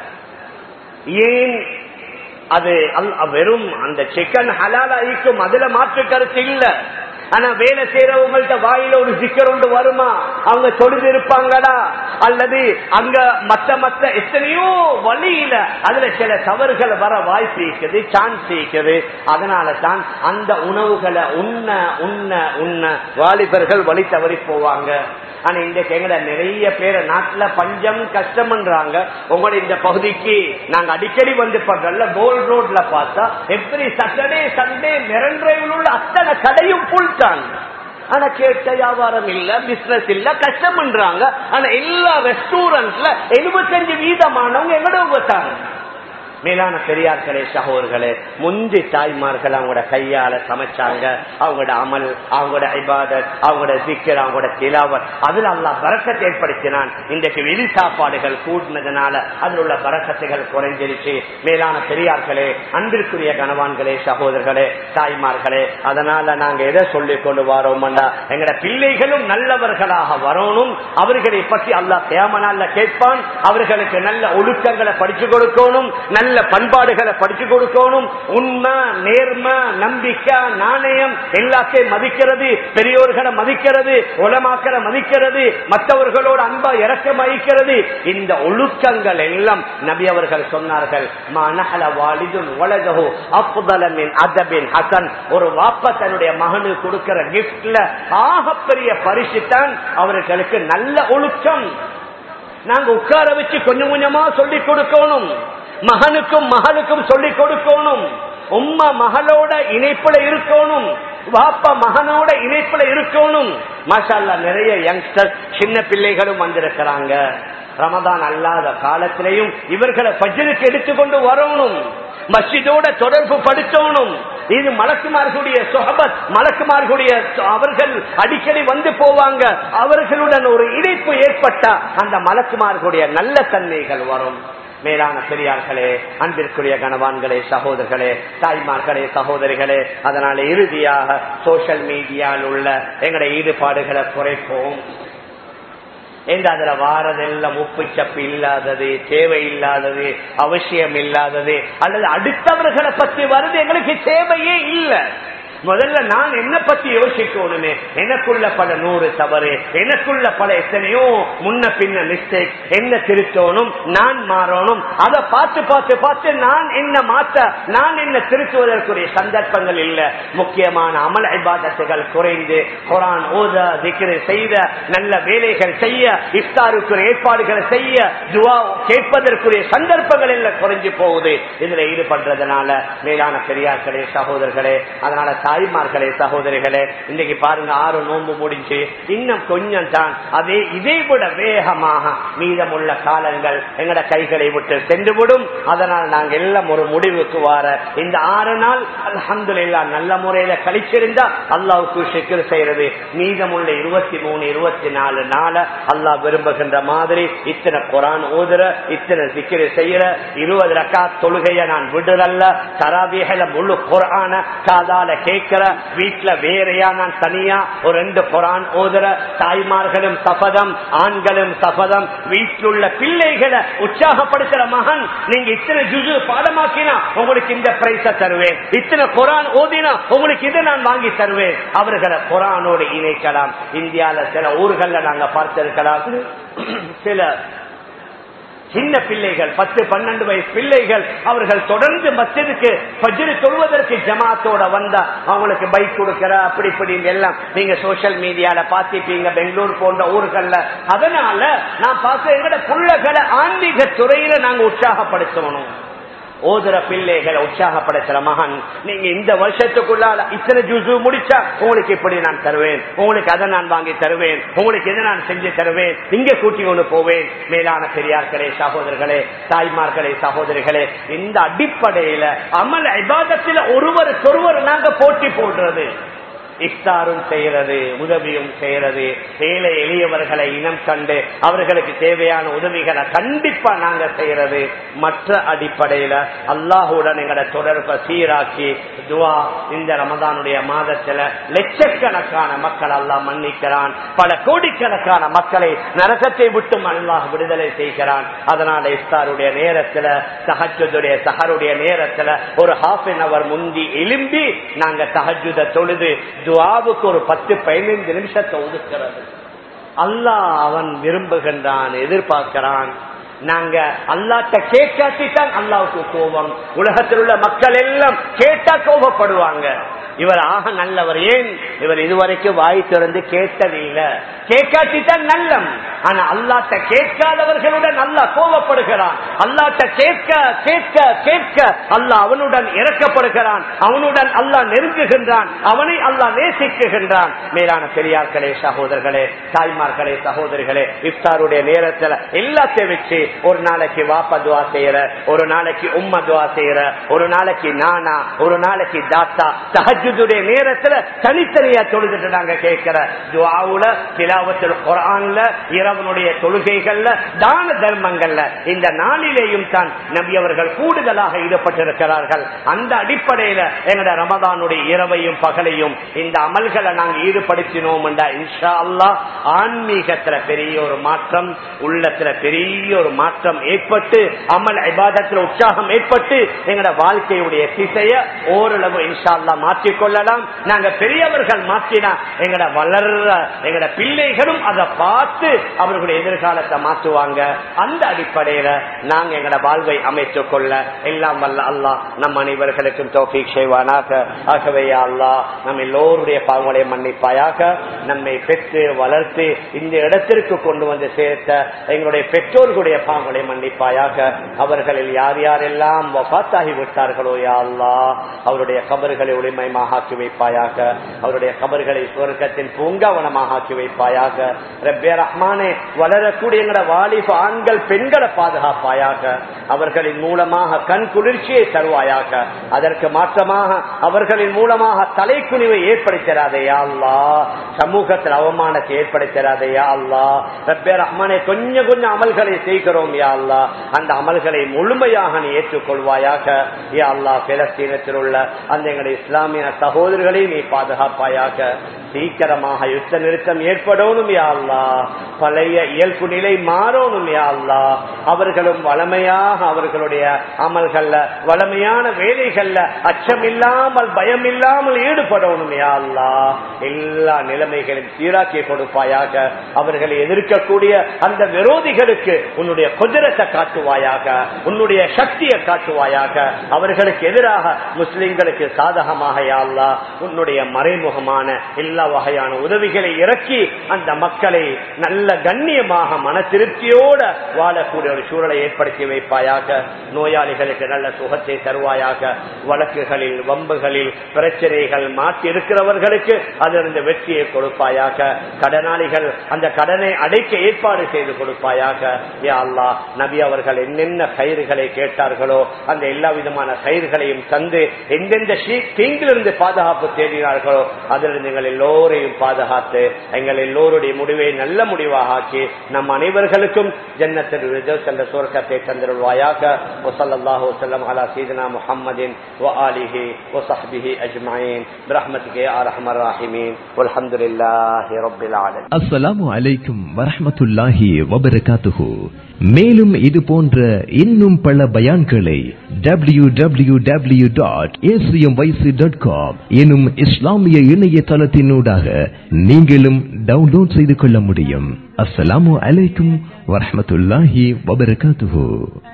ஏன் அது வெறும் அந்த சிக்கன் ஹலாலா இருக்கும் அதுல மாற்று கருத்து இல்ல ஆனா வேலை செய்யறவங்கள்ட்ட வாயில ஒரு சிக்கர் ஒன்று வருமா அவங்க தொழுது இருப்பாங்களா அல்லது அங்க மத்த மத்த எத்தனையோ வழியில அதுல சில தவறுகள் வர வாய்ப்பு இருக்குது சான்ஸ் இருக்குது அதனால தான் அந்த உணவுகளை உண்ண உண்ண உண்ண வாலிபர்கள் வழி தவறி போவாங்க ஆனா இன்றைக்கு எங்கட நிறைய பேர் நாட்டுல பஞ்சம் கஷ்டம்ன்றாங்க உங்களோட இந்த பகுதிக்கு நாங்க அடிக்கடி வந்து பண்றோம்ல போல் ரோட்ல பார்த்தா எவ்ரி சாட்டர்டே சண்டே மெரன்றைவில் உள்ள அத்தனை கடையும் புல் தான் ஆனா கேட்ட வியாபாரம் இல்ல பிசினஸ் இல்ல கஷ்டம்ன்றாங்க ஆனா எல்லா ரெஸ்டாரண்ட்ல எழுபத்தஞ்சு வீதமானவங்க எங்கட தான் மேலான பெரியார்களே சகோதர்களே முந்தி தாய்மார்கள் அவங்களோட கையால சமைச்சாங்க அவங்களோட அமல் அவங்களோட ஐபாதத் அவங்களோட சிக்கர் அவங்களோட திலாவத் அதுல அல்லா பறக்கத்தை ஏற்படுத்தினான் இன்றைக்கு வெளி சாப்பாடுகள் கூட்டினதுனால அதில் உள்ள பறக்கத்தைகள் குறைஞ்சிருச்சு மேலான பெரியார்களே அன்பிற்குரிய கணவான்களே சகோதரர்களே தாய்மார்களே அதனால நாங்க எதை சொல்லிக் கொண்டு வரோம்டா எங்கட பிள்ளைகளும் நல்லவர்களாக வரணும் அவர்களை பற்றி அல்லாஹ் தேமனால கேட்பான் அவர்களுக்கு நல்ல ஒழுக்கங்களை படிச்சு கொடுக்கணும் நல்ல நல்ல பண்பாடுகளை படிச்சு கொடுக்கணும் உண்மை நேர்மை நம்பிக்கை நாணயம் எல்லாத்தையும் மதிக்கிறது பெரியோர்களை மதிக்கிறது உலமாக்களை மதிக்கிறது மற்றவர்களோடு அன்பா இறக்கம் வைக்கிறது இந்த ஒழுக்கங்கள் எல்லாம் நபி அவர்கள் சொன்னார்கள் ஒரு வாப்ப தன்னுடைய மகனுக்கு கொடுக்கிற கிஃப்ட்ல ஆகப்பெரிய பரிசு தான் அவர்களுக்கு நல்ல ஒழுக்கம் நாங்க உட்கார வச்சு கொஞ்சம் கொஞ்சமா சொல்லிக் கொடுக்கணும் மகனுக்கும் மகளுக்கும் சொல்லிக் கொடுக்கணும் உம்மா மகளோட இணைப்புல இருக்கணும் வாப்பா மகனோட இணைப்புல இருக்கணும் மாஷால்லா நிறைய யங்ஸ்டர் சின்ன பிள்ளைகளும் வந்திருக்கிறாங்க ரமதான் அல்லாத காலத்திலையும் இவர்களை பஜ்ருக்கு எடுத்துக்கொண்டு வரணும் மஸ்ஜிதோட தொடர்பு படுத்தணும் இது மலக்குமார்களுடைய சொஹபத் மலக்குமார்களுடைய அவர்கள் அடிக்கடி வந்து போவாங்க அவர்களுடன் ஒரு இணைப்பு ஏற்பட்டா அந்த மலக்குமார்களுடைய நல்ல தன்மைகள் வரும் மேலான பெரியார்களே அன்பிற்குரிய கணவான்களே சகோதரர்களே தாய்மார்களே சகோதரிகளே அதனால இறுதியாக சோசியல் மீடியாவில் உள்ள எங்களுடைய ஈடுபாடுகளை குறைப்போம் என்று அதுல வாரதெல்லாம் உப்பு சப்பு இல்லாதது தேவை இல்லாதது அவசியம் இல்லாதது அல்லது அடுத்தவர்களை பற்றி வருது எங்களுக்கு தேவையே இல்லை முதல்ல நான் என்ன பத்தி யோசிக்கணுமே எனக்குள்ள பல நூறு தவறு எனக்குள்ள பல எத்தனையோ முன்ன பின்ன மிஸ்டேக் என்ன திருத்தணும் நான் மாறணும் அதை பார்த்து பார்த்து பார்த்து நான் என்ன மாற்ற நான் என்ன திருத்துவதற்குரிய சந்தர்ப்பங்கள் இல்ல முக்கியமான அமல் ஐபாதத்துகள் குறைந்து குரான் ஓத திக்ரு செய்த நல்ல வேலைகள் செய்ய இஃப்தாருக்குரிய ஏற்பாடுகளை செய்ய துவா கேட்பதற்குரிய சந்தர்ப்பங்கள் எல்லாம் குறைஞ்சு போகுது இதுல ஈடுபடுறதுனால மேலான பெரியார்களே சகோதரர்களே அதனால தாய்மார்களே சகோதரிகளே இன்னைக்கு பாருங்க ஆறு நோன்பு முடிஞ்சு இன்னும் கொஞ்சம் தான் அதே இதை விட வேகமாக மீதமுள்ள காலங்கள் எங்கட கைகளை விட்டு சென்று விடும் அதனால் நாங்க எல்லாம் ஒரு முடிவுக்கு வர இந்த ஆறு நாள் அல்ஹம்துலில்லா நல்ல முறையில கழிச்சிருந்தா அல்லாவுக்கு சிக்கல் செய்யறது மீதமுள்ள இருபத்தி மூணு இருபத்தி நாலு நாள அல்லாஹ் விரும்புகின்ற மாதிரி இத்தனை குரான் ஓதுற இத்தனை சிக்கிர செய்யற இருபது ரக்கா தொழுகைய நான் விடுறல்ல தராபிகளை முழு குரான காதால கேட்கிற வீட்டுல வேறையா நான் தனியா ஒரு ரெண்டு குரான் ஓதுற தாய்மார்களும் சபதம் ஆண்களும் சபதம் வீட்டில் உள்ள பிள்ளைகளை உற்சாகப்படுத்துற மகன் நீங்க இத்தனை ஜுஜு பாடமாக்கினா உங்களுக்கு இந்த பிரைஸ தருவேன் இத்தனை குரான் ஓதினா உங்களுக்கு இதை நான் வாங்கி தருவேன் அவர்களை குரானோடு இணைக்கலாம் இந்தியால சில ஊர்கள்ல நாங்க பார்த்திருக்கலாம் சில சின்ன பிள்ளைகள் பத்து பன்னெண்டு வயசு பிள்ளைகள் அவர்கள் தொடர்ந்து மஸ்ஜிதுக்கு பஜ்ரு தொழுவதற்கு ஜமாத்தோட வந்தா அவங்களுக்கு பைக் கொடுக்கிற அப்படி இப்படி எல்லாம் நீங்க சோசியல் மீடியால பாத்திப்பீங்க பெங்களூர் போன்ற ஊர்கள்ல அதனால நான் பார்க்க எங்கட புள்ளகளை ஆன்மீக துறையில நாங்க உற்சாகப்படுத்தணும் ஓதுற பிள்ளைகளை உற்சாகப்படுத்துற மகன் நீங்க இந்த வருஷத்துக்குள்ளால இத்தனை ஜூசு முடிச்சா உங்களுக்கு இப்படி நான் தருவேன் உங்களுக்கு அதை நான் வாங்கி தருவேன் உங்களுக்கு இதை நான் செஞ்சு தருவேன் இங்க கூட்டி கொண்டு போவேன் மேலான பெரியார்களே சகோதரர்களே தாய்மார்களே சகோதரிகளே இந்த அடிப்படையில அமல் ஐபாதத்தில் ஒருவருக்கொருவர் நாங்க போட்டி போடுறது இஃப்தாரும் செய்யறது உதவியும் செய்யறது ஏழை எளியவர்களை இனம் கண்டு அவர்களுக்கு தேவையான உதவிகளை கண்டிப்பா நாங்க செய்யறது மற்ற அடிப்படையில அல்லாஹுடன் எங்கட தொடர்பை சீராக்கி துவா இந்த ரமதானுடைய மாதத்துல லட்சக்கணக்கான மக்கள் அல்லாஹ் மன்னிக்கிறான் பல கோடிக்கணக்கான மக்களை நரகத்தை விட்டும் அல்லாஹ் விடுதலை செய்கிறான் அதனால இஃப்தாருடைய நேரத்துல தஹஜுடைய சஹருடைய நேரத்துல ஒரு ஹாஃப் அன் அவர் முந்தி எலும்பி நாங்க தஹஜுத தொழுது துவாவுக்கு ஒரு பத்து பதினைந்து நிமிஷத்தை ஒதுக்கிறது அல்லாஹ் அவன் விரும்புகின்றான் எதிர்பார்க்கிறான் நாங்க அல்லாட்ட கேட்காட்டி தான் அல்லாவுக்கு கோபம் உலகத்தில் உள்ள மக்கள் எல்லாம் கேட்டா கோபப்படுவாங்க இவர் ஆக நல்லவர் ஏன் இவர் இதுவரைக்கும் வாய் திறந்து கேட்டதில்லை கேட்காட்டி தான் நல்லம் ஆனா அல்லாட்ட கேட்காதவர்களுடன் அல்லா கோபப்படுகிறான் அல்லாட்ட கேட்க கேட்க கேட்க அல்லாஹ் அவனுடன் இறக்கப்படுகிறான் அவனுடன் அல்லாஹ் நெருங்குகின்றான் அவனை அல்லாஹ் நேசிக்குகின்றான் மேலான பெரியார்களே சகோதரர்களே தாய்மார்களே சகோதரிகளே இஃப்தாருடைய நேரத்துல எல்லாத்தையும் வச்சு ஒரு நாளைக்கு வாப்பா துவா செய்யற ஒரு நாளைக்கு உம்மா துவா செய்யற ஒரு நாளைக்கு நானா ஒரு நாளைக்கு தாத்தா தஹஜுடைய நேரத்துல தனித்தனியா தொழுதுட்டு நாங்க கேட்கிற துவாவுல திலாவத்தில் குரான்ல இரவனுடைய தொழுகைகள்ல தான தர்மங்கள்ல இந்த நாளிலேயும் தான் நபி அவர்கள் கூடுதலாக ஈடுபட்டிருக்கிறார்கள் அந்த அடிப்படையில எங்கட ரமதானுடைய இரவையும் பகலையும் இந்த அமல்களை நாங்க ஈடுபடுத்தினோம் இன்ஷா அல்லா ஆன்மீகத்துல பெரிய ஒரு மாற்றம் உள்ளத்துல பெரிய ஒரு மாற்றம் ஏற்பட்டு அமல் இபாதத்துல உற்சாகம் ஏற்பட்டு எங்கட வாழ்க்கையுடைய திசைய ஓரளவு இன்ஷா அல்லா மாற்றிக்கொள்ளலாம் நாங்க பெரியவர்கள் மாற்றினா எங்கட வளர்ற எங்கட பிள்ளைகளும் அதை பார்த்து அவர்களுடைய எதிர்காலத்தை மாற்றுவாங்க அந்த அடிப்படையில நாங்க எங்கட வாழ்வை அமைத்துக் கொள்ள எல்லாம் வல்ல அல்லா நம் அனைவர்களுக்கும் தோஃபிக் செய்வானாக ஆகவே அல்லா நம் எல்லோருடைய பாவங்களை மன்னிப்பாயாக நம்மை பெற்று வளர்த்து இந்த இடத்திற்கு கொண்டு வந்து சேர்த்த எங்களுடைய பெற்றோர்களுடைய பாவங்களை மன்னிப்பாயாக அவர்களில் யார் யாரெல்லாம் வபாத்தாகி விட்டார்களோ யா அல்லா அவருடைய கபர்களை ஒளிமயமாக ஆக்கி வைப்பாயாக அவருடைய கபர்களை சுவர்க்கத்தின் பூங்காவனமாக ஆக்கி வைப்பாயாக ரப்பே ரஹ்மானே வளரக்கூடிய எங்களோட வாலிப ஆண்கள் பெண்களை பாதுகாப்பாயாக அவர்களின் மூலமாக கண் குளிர்ச்சியை தருவாயாக அதற்கு மாற்றமாக அவர்களின் மூலமாக தலைக்குனிவை ஏற்படுத்தாதையா அல்லா சமூகத்தில் அவமானத்தை ஏற்படுத்தாதையா அல்லா ரப்பே ரஹ்மானே கொஞ்சம் கொஞ்சம் அமல்களை செய்கிறோம் யா அல்லா அந்த அமல்களை முழுமையாக நீ ஏற்றுக்கொள்வாயாக யா அல்லா பிலஸ்தீனத்தில் உள்ள அந்த எங்களுடைய இஸ்லாமிய சகோதரர்களை நீ பாதுகாப்பாயாக சீக்கிரமாக யுத்த நிறுத்தம் ஏற்படணும் யாழ்லா பழைய இயல்பு நிலை மாறணும் யாழ்லா அவர்களும் வளமையாக அவர்களுடைய அமல்கள்ல வளமையான வேலைகள்ல அச்சம் இல்லாமல் பயம் இல்லாமல் ஈடுபடணும் யாழ்லா எல்லா நிலைமைகளையும் சீராக்கி கொடுப்பாயாக அவர்களை எதிர்க்கக்கூடிய அந்த விரோதிகளுக்கு உன்னுடைய குதிரத்தை காட்டுவாயாக உன்னுடைய சக்தியை காட்டுவாயாக அவர்களுக்கு எதிராக முஸ்லிம்களுக்கு சாதகமாக யாழ்லா உன்னுடைய மறைமுகமான எல்லா வகையான உதவிகளை இறக்கி அந்த மக்களை நல்ல கண்ணியமாக மன திருப்தியோட வாழக்கூடிய ஒரு சூழலை ஏற்படுத்தி வைப்பாயாக நோயாளிகளுக்கு நல்ல சுகத்தை தருவாயாக வழக்குகளில் வம்புகளில் பிரச்சனைகள் மாற்றி இருக்கிறவர்களுக்கு அதிலிருந்து வெற்றியை கொடுப்பாயாக கடனாளிகள் அந்த கடனை அடைக்க ஏற்பாடு செய்து கொடுப்பாயாக யா அல்லா நபி அவர்கள் என்னென்ன கயிறுகளை கேட்டார்களோ அந்த எல்லா விதமான கயிறுகளையும் தந்து எந்தெந்த தீங்கிலிருந்து பாதுகாப்பு தேடினார்களோ அதிலிருந்து எங்கள் எல்லோரையும் பாதுகாத்து எங்கள் எல்லோருடைய முடிவை நல்ல முடிவாக ஆக்கி நம் அனைவர்களுக்கும் ஜன்னத்தில் சென்ற சுவர்க்கத்தை தந்திருவாயாக وصلى وسلم على سيدنا محمد وآله وصحبه أجمعين برحمتك يا أرحم الراحمين والحمد لله رب العالمين அஸ்ஸலாமு அலைக்கும் வரஹ்மத்துல்லாஹி வபரகாத்துஹு மேலும் இது போன்ற இன்னும் பல பயான்களை W W W dot dot com எனும் இஸ்லாமிய இணையதளத்தினூடாக நீங்களும் டவுன்லோட் செய்து கொள்ள முடியும் அஸ்ஸலாமு அலைக்கும் வரஹ்மத்துல்லாஹி வபரகாத்துஹு